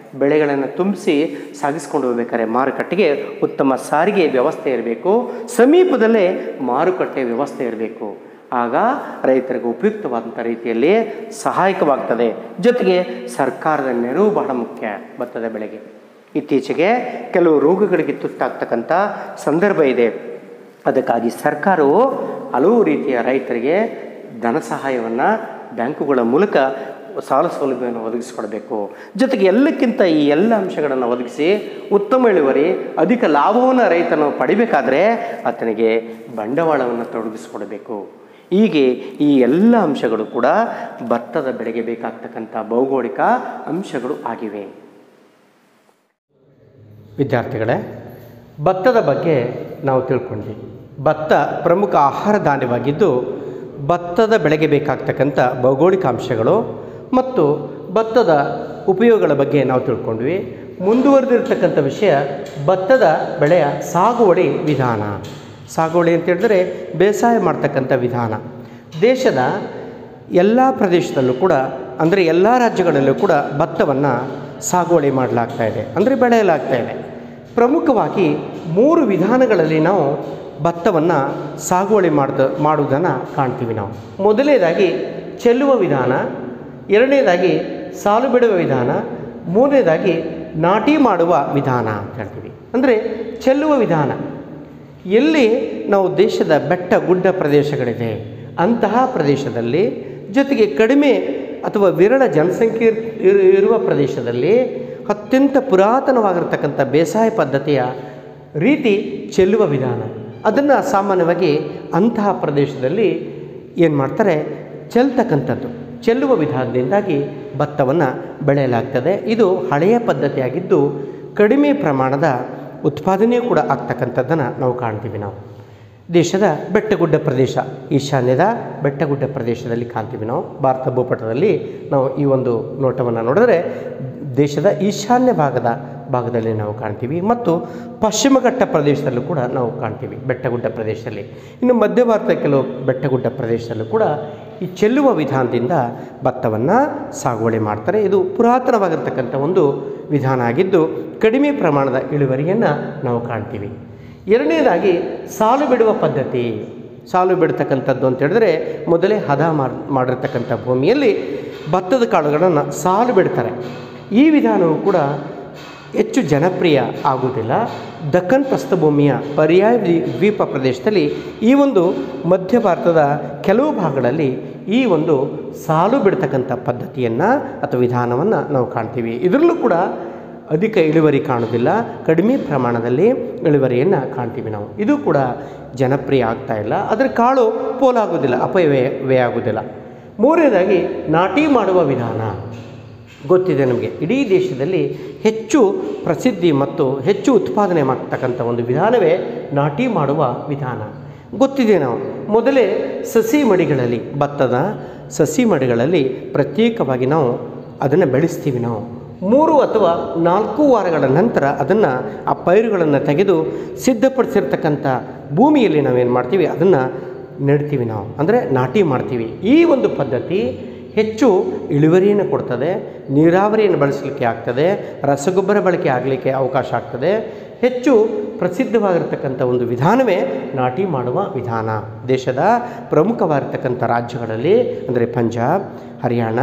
ಬೆಳೆಗಳನ್ನು ತುಂಬಿಸಿ ಸಾಗಿಸ್ಕೊಂಡು ಹೋಗ್ಬೇಕಾದ್ರೆ ಮಾರುಕಟ್ಟೆಗೆ ಉತ್ತಮ ಸಾರಿಗೆ ವ್ಯವಸ್ಥೆ ಇರಬೇಕು ಸಮೀಪದಲ್ಲೇ ಮಾರುಕಟ್ಟೆ ವ್ಯವಸ್ಥೆ ಇರಬೇಕು ಆಗ ರೈತರಿಗೆ ಉಪಯುಕ್ತವಾದಂಥ ರೀತಿಯಲ್ಲಿ ಸಹಾಯಕವಾಗ್ತದೆ ಜೊತೆಗೆ ಸರ್ಕಾರದ ನೆರವು ಬಹಳ ಮುಖ್ಯ ಭತ್ತದ ಬೆಳೆಗೆ ಇತ್ತೀಚೆಗೆ ಕೆಲವು ರೋಗಗಳಿಗೆ ತುತ್ತಾಗ್ತಕ್ಕಂಥ ಸಂದರ್ಭ ಇದೆ ಅದಕ್ಕಾಗಿ ಸರ್ಕಾರವು ಹಲವು ರೀತಿಯ ರೈತರಿಗೆ ಧನ ಸಹಾಯವನ್ನು ಬ್ಯಾಂಕುಗಳ ಮೂಲಕ ಸಾಲ ಸೌಲಭ್ಯವನ್ನು ಒದಗಿಸಿಕೊಡಬೇಕು ಜೊತೆಗೆ ಎಲ್ಲಕ್ಕಿಂತ ಈ ಎಲ್ಲ ಅಂಶಗಳನ್ನು ಒದಗಿಸಿ ಉತ್ತಮ ಇಳುವರಿ ಅಧಿಕ ಲಾಭವನ್ನು ರೈತನು ಪಡಿಬೇಕಾದ್ರೆ ಆತನಿಗೆ ಬಂಡವಾಳವನ್ನು ತೊಡಗಿಸಿಕೊಡಬೇಕು ಹೀಗೆ ಈ ಎಲ್ಲ ಅಂಶಗಳು ಕೂಡ ಭತ್ತದ ಬೆಳೆಗೆ ಬೇಕಾಗ್ತಕ್ಕಂಥ ಭೌಗೋಳಿಕ ಅಂಶಗಳು ಆಗಿವೆ ವಿದ್ಯಾರ್ಥಿಗಳೇ ಭತ್ತದ ಬಗ್ಗೆ ನಾವು ತಿಳ್ಕೊಂಡ್ವಿ ಭತ್ತ ಪ್ರಮುಖ ಆಹಾರ ಧಾನ್ಯವಾಗಿದ್ದು ಭತ್ತದ ಬೆಳೆಗೆ ಬೇಕಾಗ್ತಕ್ಕಂಥ ಭೌಗೋಳಿಕ ಅಂಶಗಳು ಮತ್ತು ಭತ್ತದ ಉಪಯೋಗಗಳ ಬಗ್ಗೆ ನಾವು ತಿಳ್ಕೊಂಡ್ವಿ ಮುಂದುವರೆದಿರ್ತಕ್ಕಂಥ ವಿಷಯ ಭತ್ತದ ಬೆಳೆಯ ಸಾಗುವಳಿ ವಿಧಾನ ಸಾಗುವಳಿ ಅಂತ ಹೇಳಿದ್ರೆ ಬೇಸಾಯ ಮಾಡ್ತಕ್ಕಂಥ ವಿಧಾನ ದೇಶದ ಎಲ್ಲ ಪ್ರದೇಶದಲ್ಲೂ ಕೂಡ ಅಂದರೆ ಎಲ್ಲ ರಾಜ್ಯಗಳಲ್ಲೂ ಕೂಡ ಭತ್ತವನ್ನು ಸಾಗುವಳಿ ಮಾಡಲಾಗ್ತಾ ಇದೆ ಅಂದರೆ ಬೆಳೆಯಲಾಗ್ತಾ ಇದೆ ಪ್ರಮುಖವಾಗಿ ಮೂರು ವಿಧಾನಗಳಲ್ಲಿ ನಾವು ಭತ್ತವನ್ನು ಸಾಗುವಳಿ ಮಾಡ್ದ ಮಾಡುವುದನ್ನು ಕಾಣ್ತೀವಿ ನಾವು ಮೊದಲನೇದಾಗಿ ಚೆಲ್ಲುವ ವಿಧಾನ ಎರಡನೇದಾಗಿ ಸಾಲು ಬಿಡುವ ವಿಧಾನ ಮೂರನೇದಾಗಿ ನಾಟಿ ಮಾಡುವ ವಿಧಾನ ಅಂತ ಹೇಳ್ತೀವಿ ಅಂದರೆ ಚೆಲ್ಲುವ ವಿಧಾನ ಎಲ್ಲಿ ನಾವು ದೇಶದ ಬೆಟ್ಟ ಗುಡ್ಡ ಪ್ರದೇಶಗಳಿದೆ ಅಂತಹ ಪ್ರದೇಶದಲ್ಲಿ ಜೊತೆಗೆ ಕಡಿಮೆ ಅಥವಾ ವಿರಳ ಜನಸಂಖ್ಯೆ ಇರು- ಇರುವ ಪ್ರದೇಶದಲ್ಲಿ ಅತ್ಯಂತ ಪುರಾತನವಾಗಿರ್ತಕ್ಕಂಥ ಬೇಸಾಯ ಪದ್ಧತಿಯ ರೀತಿ ಚೆಲ್ಲುವ ವಿಧಾನ ಅದನ್ನು ಸಾಮಾನ್ಯವಾಗಿ ಅಂತಹ ಪ್ರದೇಶದಲ್ಲಿ ಏನು ಮಾಡ್ತಾರೆ ಚೆಲ್ತಕ್ಕಂಥದ್ದು ಚೆಲ್ಲುವ ವಿಧಾನದಿಂದಾಗಿ ಭತ್ತವನ್ನು ಬೆಳೆಯಲಾಗ್ತದೆ ಇದು ಹಳೆಯ ಪದ್ಧತಿಯಾಗಿದ್ದು ಕಡಿಮೆ ಪ್ರಮಾಣದ ಉತ್ಪಾದನೆಯೂ ಕೂಡ ಆಗ್ತಕ್ಕಂಥದ್ದನ್ನು ನಾವು ಕಾಣ್ತೀವಿ ನಾವು ದೇಶದ ಬೆಟ್ಟಗುಡ್ಡ ಪ್ರದೇಶ ಈಶಾನ್ಯದ ಬೆಟ್ಟಗುಡ್ಡ ಪ್ರದೇಶದಲ್ಲಿ ಕಾಣ್ತೀವಿ ನಾವು ಭಾರತ ಭೂಪಟದಲ್ಲಿ ನಾವು ಈ ಒಂದು ನೋಟವನ್ನು ನೋಡಿದ್ರೆ ದೇಶದ ಈಶಾನ್ಯ ಭಾಗದ ಭಾಗದಲ್ಲಿ ನಾವು ಕಾಣ್ತೀವಿ ಮತ್ತು ಪಶ್ಚಿಮ ಘಟ್ಟ ಪ್ರದೇಶದಲ್ಲೂ ಕೂಡ ನಾವು ಕಾಣ್ತೀವಿ ಬೆಟ್ಟಗುಡ್ಡ ಪ್ರದೇಶದಲ್ಲಿ ಇನ್ನು ಮಧ್ಯ ಭಾರತದ ಕೆಲವು ಬೆಟ್ಟಗುಡ್ಡ ಪ್ರದೇಶದಲ್ಲೂ ಕೂಡ ಈ ಚೆಲ್ಲುವ ವಿಧಾನದಿಂದ ಭತ್ತವನ್ನು ಸಾಗುವಳಿ ಮಾಡ್ತಾರೆ ಇದು ಪುರಾತನವಾಗಿರ್ತಕ್ಕಂಥ ಒಂದು ವಿಧಾನ ಆಗಿದ್ದು ಕಡಿಮೆ ಪ್ರಮಾಣದ ಇಳುವರಿಯನ್ನು ನಾವು ಕಾಣ್ತೀವಿ ಎರಡನೇದಾಗಿ ಸಾಲು ಬಿಡುವ ಪದ್ಧತಿ ಸಾಲು ಬಿಡ್ತಕ್ಕಂಥದ್ದು ಅಂತ ಹೇಳಿದ್ರೆ ಮೊದಲೇ ಹದ ಮಾಡ್- ಮಾಡಿರ್ತಕ್ಕಂಥ ಭೂಮಿಯಲ್ಲಿ ಭತ್ತದ ಕಾಳುಗಳನ್ನು ಸಾಲು ಬಿಡ್ತಾರೆ ಈ ವಿಧಾನವು ಕೂಡ ಹೆಚ್ಚು ಜನಪ್ರಿಯ ಆಗುವುದಿಲ್ಲ ದಕ್ಕನ್ ಪ್ರಸ್ಥಭೂಮಿಯ ಪರ್ಯಾಯ ದ್ವೀ- ದ್ವೀಪ ಪ್ರದೇಶದಲ್ಲಿ ಈ ಒಂದು ಮಧ್ಯ ಭಾರತದ ಕೆಲವು ಭಾಗಗಳಲ್ಲಿ ಈ ಒಂದು ಸಾಲು ಬಿಡ್ತಕ್ಕಂಥ ಪದ್ಧತಿಯನ್ನು ಅಥವಾ ವಿಧಾನವನ್ನು ನಾವು ಕಾಣ್ತೀವಿ ಇದರಲ್ಲೂ ಕೂಡ ಅಧಿಕ ಇಳುವರಿ ಕಾಣೋದಿಲ್ಲ ಕಡಿಮೆ ಪ್ರಮಾಣದಲ್ಲಿ ಇಳುವರಿಯನ್ನು ಕಾಣ್ತೀವಿ ನಾವು ಇದು ಕೂಡ ಜನಪ್ರಿಯ ಆಗ್ತಾ ಇಲ್ಲ ಅದರ ಕಾಳು ಪೋಲಾಗೋದಿಲ್ಲ ಅಪವ್ಯಯ ಆಗೋದಿಲ್ಲ ಮೂರನೇದಾಗಿ ನಾಟಿ ಮಾಡುವ ವಿಧಾನ ಗೊತ್ತಿದೆ ನಮಗೆ ಇಡೀ ದೇಶದಲ್ಲಿ ಹೆಚ್ಚು ಪ್ರಸಿದ್ಧಿ ಮತ್ತು ಹೆಚ್ಚು ಉತ್ಪಾದನೆ ಮಾಡ್ತಕ್ಕಂಥ ಒಂದು ವಿಧಾನವೇ ನಾಟಿ ಮಾಡುವ ವಿಧಾನ ಗೊತ್ತಿದೆ ನಾವು ಮೊದಲೇ ಸಸಿ ಮಡಿಗಳಲ್ಲಿ ಭತ್ತದ ಸಸಿ ಮಡಿಗಳಲ್ಲಿ ಪ್ರತ್ಯೇಕವಾಗಿ ನಾವು ಅದನ್ನು ಬೆಳೆಸ್ತೀವಿ ನಾವು ಮೂರು ಅಥವಾ ನಾಲ್ಕು ವಾರಗಳ ನಂತರ ಅದನ್ನು ಆ ಪೈರುಗಳನ್ನು ತೆಗೆದು ಸಿದ್ಧಪಡಿಸಿರ್ತಕ್ಕಂಥ ಭೂಮಿಯಲ್ಲಿ ನಾವೇನು ಮಾಡ್ತೀವಿ ಅದನ್ನು ನೆಡ್ತೀವಿ ನಾವು ಅಂದರೆ ನಾಟಿ ಮಾಡ್ತೀವಿ ಈ ಒಂದು ಪದ್ಧತಿ ಹೆಚ್ಚು ಇಳುವರಿಯನ್ನು ಕೊಡ್ತದೆ ನೀರಾವರಿಯನ್ನು ಬಳಸಲಿಕ್ಕೆ ಆಗ್ತದೆ ರಸಗೊಬ್ಬರ ಬಳಕೆ ಆಗಲಿಕ್ಕೆ ಅವಕಾಶ ಆಗ್ತದೆ ಹೆಚ್ಚು ಪ್ರಸಿದ್ಧವಾಗಿರ್ತಕ್ಕಂಥ ಒಂದು ವಿಧಾನವೇ ನಾಟಿ ಮಾಡುವ ವಿಧಾನ ದೇಶದ ಪ್ರಮುಖವಾಗಿರ್ತಕ್ಕಂಥ ರಾಜ್ಯಗಳಲ್ಲಿ ಅಂದರೆ ಪಂಜಾಬ್ ಹರಿಯಾಣ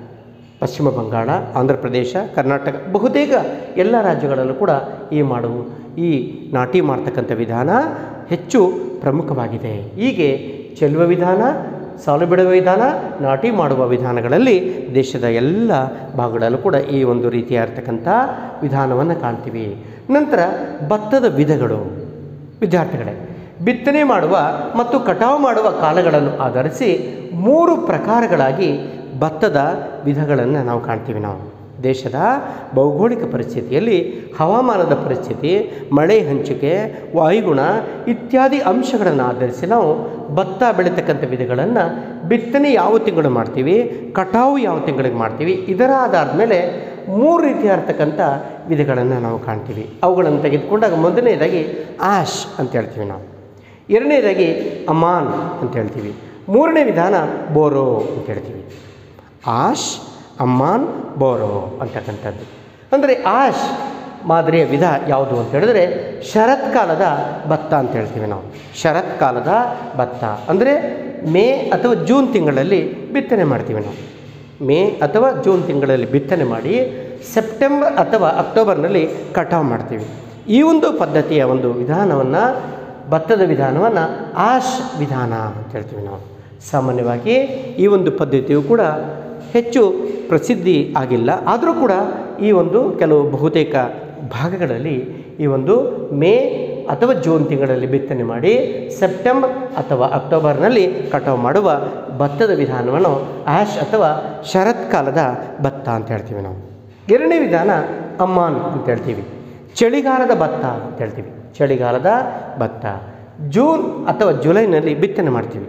ಪಶ್ಚಿಮ ಬಂಗಾಳ ಆಂಧ್ರ ಪ್ರದೇಶ ಕರ್ನಾಟಕ ಬಹುತೇಕ ಎಲ್ಲ ರಾಜ್ಯಗಳಲ್ಲೂ ಕೂಡ ಈ ಮಾಡುವ ಈ ನಾಟಿ ಮಾಡ್ತಕ್ಕಂಥ ವಿಧಾನ ಹೆಚ್ಚು ಪ್ರಮುಖವಾಗಿದೆ ಹೀಗೆ ಚೆಲ್ಲುವ ವಿಧಾನ ಸಾಲು ಬಿಡುವ ವಿಧಾನ ನಾಟಿ ಮಾಡುವ ವಿಧಾನಗಳಲ್ಲಿ ದೇಶದ ಎಲ್ಲ ಭಾಗಗಳಲ್ಲೂ ಕೂಡ ಈ ಒಂದು ರೀತಿಯಾಗಿರ್ತಕ್ಕಂಥ ವಿಧಾನವನ್ನು ಕಾಣ್ತೀವಿ ನಂತರ ಭತ್ತದ ವಿಧಗಳು ವಿದ್ಯಾರ್ಥಿಗಳೇ ಬಿತ್ತನೆ ಮಾಡುವ ಮತ್ತು ಕಟಾವು ಮಾಡುವ ಕಾಲಗಳನ್ನು ಆಧರಿಸಿ ಮೂರು ಪ್ರಕಾರಗಳಾಗಿ ಭತ್ತದ ವಿಧಗಳನ್ನು ನಾವು ಕಾಣ್ತೀವಿ ನಾವು ದೇಶದ ಭೌಗೋಳಿಕ ಪರಿಸ್ಥಿತಿಯಲ್ಲಿ ಹವಾಮಾನದ ಪರಿಸ್ಥಿತಿ ಮಳೆ ಹಂಚಿಕೆ ವಾಯುಗುಣ ಇತ್ಯಾದಿ ಅಂಶಗಳನ್ನು ಆಧರಿಸಿ ನಾವು ಭತ್ತ ಬೆಳೀತಕ್ಕಂಥ ವಿಧಗಳನ್ನು ಬಿತ್ತನೆ ಯಾವ ತಿಂಗಳು ಮಾಡ್ತೀವಿ ಕಟಾವು ಯಾವ ತಿಂಗಳಿಗೆ ಮಾಡ್ತೀವಿ ಇದರ ಆಧಾರದ ಮೇಲೆ ಮೂರು ರೀತಿಯಾಗಿರ್ತಕ್ಕಂಥ ವಿಧಗಳನ್ನು ನಾವು ಕಾಣ್ತೀವಿ ಅವುಗಳನ್ನು ತೆಗೆದುಕೊಂಡಾಗ ಮೊದಲನೇದಾಗಿ ಆಶ್ ಅಂತ ಹೇಳ್ತೀವಿ ನಾವು ಎರಡನೇದಾಗಿ ಅಮಾನ್ ಅಂತ ಹೇಳ್ತೀವಿ ಮೂರನೇ ವಿಧಾನ ಬೋರೋ ಅಂತ ಹೇಳ್ತೀವಿ ಆಶ್ ಅಮ್ಮಾನ್ ಬೋರೋ ಅಂತಕ್ಕಂಥದ್ದು ಅಂದರೆ ಆಶ್ ಮಾದರಿಯ ವಿಧ ಯಾವುದು ಅಂತ ಹೇಳಿದ್ರೆ ಶರತ್ಕಾಲದ ಭತ್ತ ಅಂತ ಹೇಳ್ತೀವಿ ನಾವು ಶರತ್ಕಾಲದ ಭತ್ತ ಅಂದರೆ ಮೇ ಅಥವಾ ಜೂನ್ ತಿಂಗಳಲ್ಲಿ ಬಿತ್ತನೆ ಮಾಡ್ತೀವಿ ನಾವು ಮೇ ಅಥವಾ ಜೂನ್ ತಿಂಗಳಲ್ಲಿ ಬಿತ್ತನೆ ಮಾಡಿ ಸೆಪ್ಟೆಂಬರ್ ಅಥವಾ ಅಕ್ಟೋಬರ್ನಲ್ಲಿ ಕಟಾವು ಮಾಡ್ತೀವಿ ಈ ಒಂದು ಪದ್ಧತಿಯ ಒಂದು ವಿಧಾನವನ್ನು ಭತ್ತದ ವಿಧಾನವನ್ನು ಆಶ್ ವಿಧಾನ ಅಂತ ಹೇಳ್ತೀವಿ ನಾವು ಸಾಮಾನ್ಯವಾಗಿ ಈ ಒಂದು ಪದ್ಧತಿಯು ಕೂಡ ಹೆಚ್ಚು ಪ್ರಸಿದ್ಧಿ ಆಗಿಲ್ಲ ಆದರೂ ಕೂಡ ಈ ಒಂದು ಕೆಲವು ಬಹುತೇಕ ಭಾಗಗಳಲ್ಲಿ ಈ ಒಂದು ಮೇ ಅಥವಾ ಜೂನ್ ತಿಂಗಳಲ್ಲಿ ಬಿತ್ತನೆ ಮಾಡಿ ಸೆಪ್ಟೆಂಬರ್ ಅಥವಾ ಅಕ್ಟೋಬರ್ನಲ್ಲಿ ಕಟಾವು ಮಾಡುವ ಭತ್ತದ ವಿಧಾನವನ್ನು ಆಶ್ ಅಥವಾ ಶರತ್ಕಾಲದ ಭತ್ತ ಅಂತ ಹೇಳ್ತೀವಿ ನಾವು ಎರಡನೇ ವಿಧಾನ ಅಮ್ಮಾನ್ ಅಂತ ಹೇಳ್ತೀವಿ ಚಳಿಗಾಲದ ಭತ್ತ ಅಂತ ಹೇಳ್ತೀವಿ ಚಳಿಗಾಲದ ಭತ್ತ ಜೂನ್ ಅಥವಾ ಜುಲೈನಲ್ಲಿ ಬಿತ್ತನೆ ಮಾಡ್ತೀವಿ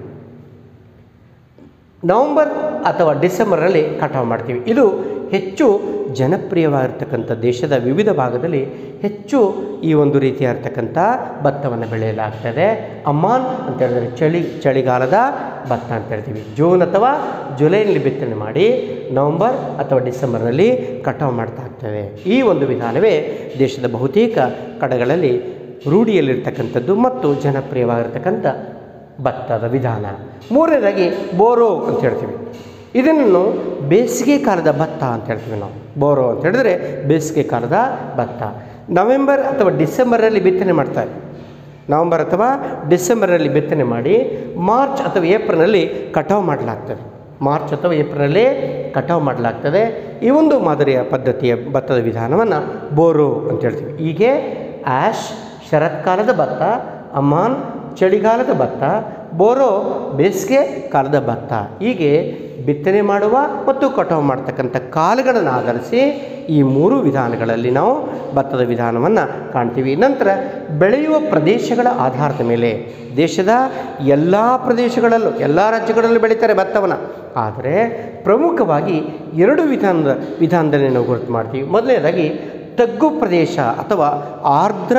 ನವಂಬರ್ ಅಥವಾ ಡಿಸೆಂಬರಲ್ಲಿ ಕಟಾವು ಮಾಡ್ತೀವಿ ಇದು ಹೆಚ್ಚು ಜನಪ್ರಿಯವಾಗಿರ್ತಕ್ಕಂಥ ದೇಶದ ವಿವಿಧ ಭಾಗದಲ್ಲಿ ಹೆಚ್ಚು ಈ ಒಂದು ರೀತಿಯಾಗಿರ್ತಕ್ಕಂಥ ಭತ್ತವನ್ನು ಬೆಳೆಯಲಾಗ್ತದೆ ಅಮ್ಮಾನ್ ಅಂತ ಹೇಳಿದ್ರೆ ಚಳಿ ಚಳಿಗಾಲದ ಭತ್ತ ಅಂತ ಹೇಳ್ತೀವಿ ಜೂನ್ ಅಥವಾ ಜುಲೈನಲ್ಲಿ ಬಿತ್ತನೆ ಮಾಡಿ ನವಂಬರ್ ಅಥವಾ ಡಿಸೆಂಬರ್ನಲ್ಲಿ ಕಟಾವು ಮಾಡ್ತಾ ಆಗ್ತದೆ ಈ ಒಂದು ವಿಧಾನವೇ ದೇಶದ ಬಹುತೇಕ ಕಡೆಗಳಲ್ಲಿ ರೂಢಿಯಲ್ಲಿರ್ತಕ್ಕಂಥದ್ದು ಮತ್ತು ಜನಪ್ರಿಯವಾಗಿರ್ತಕ್ಕಂಥ ಭತ್ತದ ವಿಧಾನ ಮೂರನೇದಾಗಿ ಬೋರೋ ಅಂತ ಹೇಳ್ತೀವಿ ಇದನ್ನು ಬೇಸಿಗೆ ಕಾಲದ ಭತ್ತ ಅಂತ ಹೇಳ್ತೀವಿ ನಾವು ಬೋರೋ ಅಂತ ಹೇಳಿದ್ರೆ ಬೇಸಿಗೆ ಕಾಲದ ಭತ್ತ ನವೆಂಬರ್ ಅಥವಾ ಡಿಸೆಂಬರಲ್ಲಿ ಬಿತ್ತನೆ ಮಾಡ್ತಾರೆ ನವಂಬರ್ ಅಥವಾ ಡಿಸೆಂಬರಲ್ಲಿ ಬಿತ್ತನೆ ಮಾಡಿ ಮಾರ್ಚ್ ಅಥವಾ ಏಪ್ರಿಲ್ನಲ್ಲಿ ಕಟಾವು ಮಾಡಲಾಗ್ತದೆ ಮಾರ್ಚ್ ಅಥವಾ ಏಪ್ರಿಲಲ್ಲಿ ಕಟಾವು ಮಾಡಲಾಗ್ತದೆ ಈ ಒಂದು ಮಾದರಿಯ ಪದ್ಧತಿಯ ಭತ್ತದ ವಿಧಾನವನ್ನು ಬೋರೋ ಅಂತ ಹೇಳ್ತೀವಿ ಹೀಗೆ ಆ್ಯಶ್ ಶರತ್ಕಾಲದ ಭತ್ತ ಅಮಾನ್ ಚಳಿಗಾಲದ ಭತ್ತ ಬೋರೋ ಬೇಸಿಗೆ ಕಾಲದ ಭತ್ತ ಹೀಗೆ ಬಿತ್ತನೆ ಮಾಡುವ ಮತ್ತು ಕಟಾವು ಮಾಡ್ತಕ್ಕಂಥ ಕಾಲಗಳನ್ನು ಆಧರಿಸಿ ಈ ಮೂರು ವಿಧಾನಗಳಲ್ಲಿ ನಾವು ಭತ್ತದ ವಿಧಾನವನ್ನು ಕಾಣ್ತೀವಿ ನಂತರ ಬೆಳೆಯುವ ಪ್ರದೇಶಗಳ ಆಧಾರದ ಮೇಲೆ ದೇಶದ ಎಲ್ಲ ಪ್ರದೇಶಗಳಲ್ಲೂ ಎಲ್ಲ ರಾಜ್ಯಗಳಲ್ಲೂ ಬೆಳೀತಾರೆ ಭತ್ತವನ್ನು ಆದರೆ ಪ್ರಮುಖವಾಗಿ ಎರಡು ವಿಧಾನದ ವಿಧಾನದಲ್ಲಿ ನಾವು ಗುರುತು ಮಾಡ್ತೀವಿ ಮೊದಲನೇದಾಗಿ ತಗ್ಗು ಪ್ರದೇಶ ಅಥವಾ ಆರ್ದ್ರ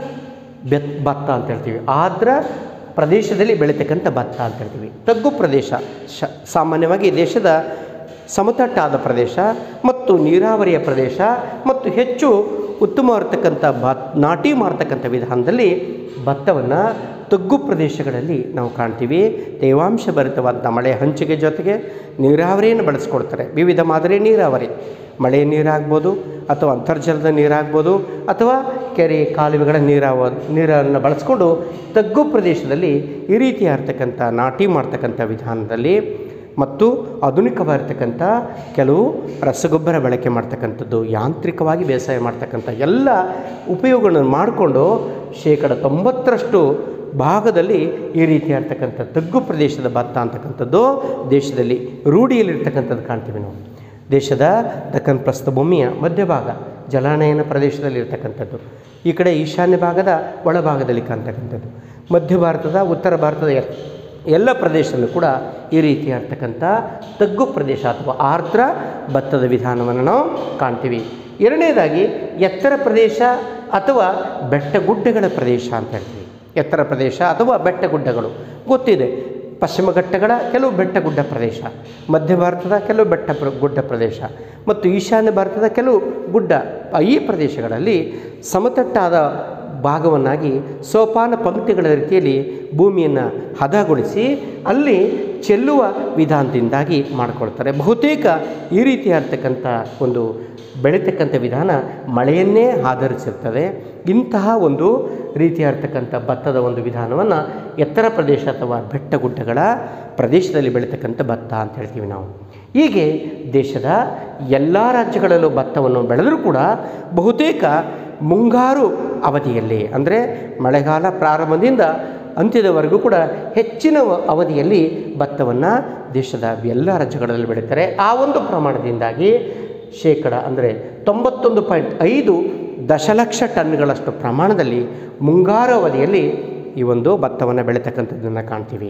ಬೆತ್ ಭತ್ತ ಅಂತ ಹೇಳ್ತೀವಿ ಆರ್ದ್ರ ಪ್ರದೇಶದಲ್ಲಿ ಬೆಳೀತಕ್ಕಂಥ ಭತ್ತ ಅಂತ ಹೇಳ್ತೀವಿ ತಗ್ಗು ಪ್ರದೇಶ ಶ ಸಾಮಾನ್ಯವಾಗಿ ದೇಶದ ಸಮತಟ್ಟಾದ ಪ್ರದೇಶ ಮತ್ತು ನೀರಾವರಿಯ ಪ್ರದೇಶ ಮತ್ತು ಹೆಚ್ಚು ಉತ್ತಮವಾಗಿರ್ತಕ್ಕಂಥ ಭತ್ ನಾಟಿ ಮಾಡ್ತಕ್ಕಂಥ ವಿಧಾನದಲ್ಲಿ ಭತ್ತವನ್ನು ತಗ್ಗು ಪ್ರದೇಶಗಳಲ್ಲಿ ನಾವು ಕಾಣ್ತೀವಿ ತೇವಾಂಶ ಭರಿತವಾದ ಮಳೆ ಹಂಚಿಕೆ ಜೊತೆಗೆ ನೀರಾವರಿಯನ್ನು ಬಳಸ್ಕೊಡ್ತಾರೆ ವಿವಿಧ ಮಾದರಿಯ ನೀರಾವರಿ ಮಳೆ ನೀರಾಗ್ಬೋದು ಅಥವಾ ಅಂತರ್ಜಲದ ನೀರಾಗ್ಬೋದು ಅಥವಾ ಕೆರೆ ಕಾಲುವೆಗಳ ನೀರಾವ ನೀರನ್ನು ಬಳಸ್ಕೊಂಡು ತಗ್ಗು ಪ್ರದೇಶದಲ್ಲಿ ಈ ರೀತಿಯಾಗಿರ್ತಕ್ಕಂಥ ನಾಟಿ ಮಾಡ್ತಕ್ಕಂಥ ವಿಧಾನದಲ್ಲಿ ಮತ್ತು ಆಧುನಿಕವಾಗಿರ್ತಕ್ಕಂಥ ಕೆಲವು ರಸಗೊಬ್ಬರ ಬಳಕೆ ಮಾಡ್ತಕ್ಕಂಥದ್ದು ಯಾಂತ್ರಿಕವಾಗಿ ಬೇಸಾಯ ಮಾಡ್ತಕ್ಕಂಥ ಎಲ್ಲ ಉಪಯೋಗಗಳನ್ನು ಮಾಡಿಕೊಂಡು ಶೇಕಡ ತೊಂಬತ್ತರಷ್ಟು ಭಾಗದಲ್ಲಿ ಈ ರೀತಿಯಾಗಿರ್ತಕ್ಕಂಥ ತಗ್ಗು ಪ್ರದೇಶದ ಭತ್ತ ಅಂತಕ್ಕಂಥದ್ದು ದೇಶದಲ್ಲಿ ರೂಢಿಯಲ್ಲಿರ್ತಕ್ಕಂಥದ್ದು ಕಾಣ್ತೀವಿ ನಾವು ದೇಶದ ದಕ್ಕನ್ ಪ್ರಸ್ಥಭೂಮಿಯ ಮಧ್ಯಭಾಗ ಜಲಾನಯನ ಪ್ರದೇಶದಲ್ಲಿ ಇರ್ತಕ್ಕಂಥದ್ದು ಈ ಕಡೆ ಈಶಾನ್ಯ ಭಾಗದ ಒಳಭಾಗದಲ್ಲಿ ಕಾಣ್ತಕ್ಕಂಥದ್ದು ಮಧ್ಯ ಭಾರತದ ಉತ್ತರ ಭಾರತದ ಎಲ್- ಎಲ್ಲ ಪ್ರದೇಶದಲ್ಲೂ ಕೂಡ ಈ ರೀತಿಯಾಗಿರ್ತಕ್ಕಂಥ ತಗ್ಗು ಪ್ರದೇಶ ಅಥವಾ ಆರ್ದ್ರ ಭತ್ತದ ವಿಧಾನವನ್ನು ನಾವು ಕಾಣ್ತೀವಿ ಎರಡನೇದಾಗಿ ಎತ್ತರ ಪ್ರದೇಶ ಅಥವಾ ಬೆಟ್ಟಗುಡ್ಡಗಳ ಪ್ರದೇಶ ಅಂತ ಹೇಳ್ತೀವಿ ಎತ್ತರ ಪ್ರದೇಶ ಅಥವಾ ಬೆಟ್ಟಗುಡ್ಡಗಳು ಗೊತ್ತಿದೆ ಪಶ್ಚಿಮ ಘಟ್ಟಗಳ ಕೆಲವು ಬೆಟ್ಟಗುಡ್ಡ ಪ್ರದೇಶ ಮಧ್ಯ ಭಾರತದ ಕೆಲವು ಬೆಟ್ಟ ಪ್ರ ಗುಡ್ಡ ಪ್ರದೇಶ ಮತ್ತು ಈಶಾನ್ಯ ಭಾರತದ ಕೆಲವು ಗುಡ್ಡ ಈ ಪ್ರದೇಶಗಳಲ್ಲಿ ಸಮತಟ್ಟಾದ ಭಾಗವನ್ನಾಗಿ ಸೋಪಾನ ಪಂಕ್ತಿಗಳ ರೀತಿಯಲ್ಲಿ ಭೂಮಿಯನ್ನು ಹದಗೊಳಿಸಿ ಅಲ್ಲಿ ಚೆಲ್ಲುವ ವಿಧಾನದಿಂದಾಗಿ ಮಾಡಿಕೊಳ್ತಾರೆ ಬಹುತೇಕ ಈ ರೀತಿಯಾಗಿರ್ತಕ್ಕಂಥ ಒಂದು ಬೆಳೀತಕ್ಕಂಥ ವಿಧಾನ ಮಳೆಯನ್ನೇ ಆಧರಿಸಿರ್ತದೆ ಇಂತಹ ಒಂದು ರೀತಿಯಾಗಿರ್ತಕ್ಕಂಥ ಭತ್ತದ ಒಂದು ವಿಧಾನವನ್ನು ಎತ್ತರ ಪ್ರದೇಶ ಅಥವಾ ಬೆಟ್ಟಗುಡ್ಡಗಳ ಪ್ರದೇಶದಲ್ಲಿ ಬೆಳೀತಕ್ಕಂಥ ಭತ್ತ ಅಂತ ಹೇಳ್ತೀವಿ ನಾವು ಹೀಗೆ ದೇಶದ ಎಲ್ಲ ರಾಜ್ಯಗಳಲ್ಲೂ ಭತ್ತವನ್ನು ಬೆಳೆದರೂ ಕೂಡ ಬಹುತೇಕ ಮುಂಗಾರು ಅವಧಿಯಲ್ಲಿ ಅಂದರೆ ಮಳೆಗಾಲ ಪ್ರಾರಂಭದಿಂದ ಅಂತ್ಯದವರೆಗೂ ಕೂಡ ಹೆಚ್ಚಿನ ವ- ಅವಧಿಯಲ್ಲಿ ಭತ್ತವನ್ನು ದೇಶದ ಎಲ್ಲ ರಾಜ್ಯಗಳಲ್ಲಿ ಬೆಳೀತಾರೆ ಆ ಒಂದು ಪ್ರಮಾಣದಿಂದಾಗಿ ಶೇಕಡ ಅಂದರೆ ತೊಂಬತ್ತೊಂದು ಪಾಯಿಂಟ್ ಐದು ದಶಲಕ್ಷ ಟನ್ಗಳಷ್ಟು ಪ್ರಮಾಣದಲ್ಲಿ ಮುಂಗಾರು ಅವಧಿಯಲ್ಲಿ ಈ ಒಂದು ಭತ್ತವನ್ನು ಬೆಳೀತಕ್ಕಂಥದ್ದನ್ನು ಕಾಣ್ತೀವಿ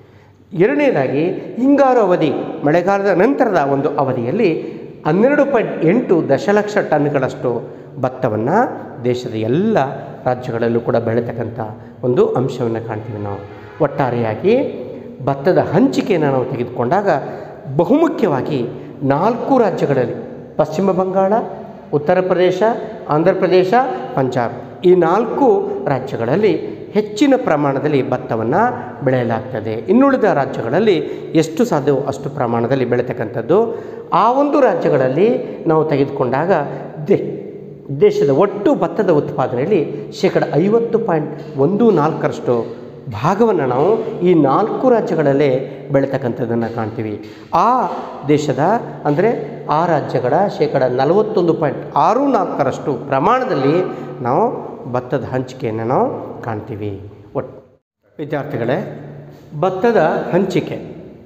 ಎರಡನೇದಾಗಿ ಹಿಂಗಾರು ಅವಧಿ ಮಳೆಗಾಲದ ನಂತರದ ಒಂದು ಅವಧಿಯಲ್ಲಿ ಹನ್ನೆರಡು ಪಾಯಿಂಟ್ ಎಂಟು ದಶಲಕ್ಷ ಟನ್ಗಳಷ್ಟು ಭತ್ತವನ್ನು ದೇಶದ ಎಲ್ಲ ರಾಜ್ಯಗಳಲ್ಲೂ ಕೂಡ ಬೆಳೀತಕ್ಕಂಥ ಒಂದು ಅಂಶವನ್ನು ಕಾಣ್ತೀವಿ ನಾವು ಒಟ್ಟಾರೆಯಾಗಿ ಭತ್ತದ ಹಂಚಿಕೆಯನ್ನು ನಾವು ತೆಗೆದುಕೊಂಡಾಗ ಬಹುಮುಖ್ಯವಾಗಿ ನಾಲ್ಕು ರಾಜ್ಯಗಳಲ್ಲಿ ಪಶ್ಚಿಮ ಬಂಗಾಳ ಉತ್ತರ ಪ್ರದೇಶ ಆಂಧ್ರ ಪ್ರದೇಶ ಪಂಜಾಬ್ ಈ ನಾಲ್ಕು ರಾಜ್ಯಗಳಲ್ಲಿ ಹೆಚ್ಚಿನ ಪ್ರಮಾಣದಲ್ಲಿ ಭತ್ತವನ್ನು ಬೆಳೆಯಲಾಗ್ತದೆ ಇನ್ನುಳಿದ ರಾಜ್ಯಗಳಲ್ಲಿ ಎಷ್ಟು ಸಾಧ್ಯವೋ ಅಷ್ಟು ಪ್ರಮಾಣದಲ್ಲಿ ಬೆಳೀತಕ್ಕಂಥದ್ದು ಆ ಒಂದು ರಾಜ್ಯಗಳಲ್ಲಿ ನಾವು ತೆಗೆದುಕೊಂಡಾಗ ದೇ ದೇಶದ ಒಟ್ಟು ಭತ್ತದ ಉತ್ಪಾದನೆಯಲ್ಲಿ ಶೇಕಡ ಐವತ್ತು ಪಾಯಿಂಟ್ ಒಂದು ನಾಲ್ಕರಷ್ಟು ಭಾಗವನ್ನು ನಾವು ಈ ನಾಲ್ಕು ರಾಜ್ಯಗಳಲ್ಲೇ ಬೆಳೀತಕ್ಕಂಥದ್ದನ್ನು ಕಾಣ್ತೀವಿ ಆ ದೇಶದ ಅಂದರೆ ಆ ರಾಜ್ಯಗಳ ಶೇಕಡ ನಲವತ್ತೊಂದು ಪಾಯಿಂಟ್ ಆರು ನಾಲ್ಕರಷ್ಟು ಪ್ರಮಾಣದಲ್ಲಿ ನಾವು ಭತ್ತದ ಹಂಚಿಕೆಯನ್ನು ನಾವು ಕಾಣ್ತೀವಿ ಒಟ್ಟು ವಿದ್ಯಾರ್ಥಿಗಳೇ ಭತ್ತದ ಹಂಚಿಕೆ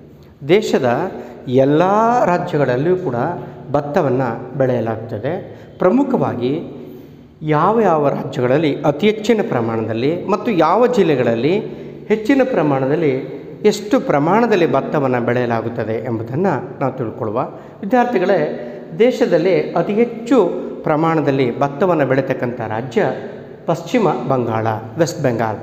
ದೇಶದ ಎಲ್ಲ ರಾಜ್ಯಗಳಲ್ಲಿಯೂ ಕೂಡ ಭತ್ತವನ್ನು ಬೆಳೆಯಲಾಗ್ತದೆ ಪ್ರಮುಖವಾಗಿ ಯಾವ ಯಾವ ರಾಜ್ಯಗಳಲ್ಲಿ ಅತಿ ಹೆಚ್ಚಿನ ಪ್ರಮಾಣದಲ್ಲಿ ಮತ್ತು ಯಾವ ಜಿಲ್ಲೆಗಳಲ್ಲಿ ಹೆಚ್ಚಿನ ಪ್ರಮಾಣದಲ್ಲಿ ಎಷ್ಟು ಪ್ರಮಾಣದಲ್ಲಿ ಭತ್ತವನ್ನು ಬೆಳೆಯಲಾಗುತ್ತದೆ ಎಂಬುದನ್ನು ನಾವು ತಿಳ್ಕೊಳ್ಳುವ ವಿದ್ಯಾರ್ಥಿಗಳೇ ದೇಶದಲ್ಲಿ ಅತಿ ಹೆಚ್ಚು ಪ್ರಮಾಣದಲ್ಲಿ ಭತ್ತವನ್ನು ಬೆಳೀತಕ್ಕಂಥ ರಾಜ್ಯ ಪಶ್ಚಿಮ ಬಂಗಾಳ ವೆಸ್ಟ್ ಬೆಂಗಾಲ್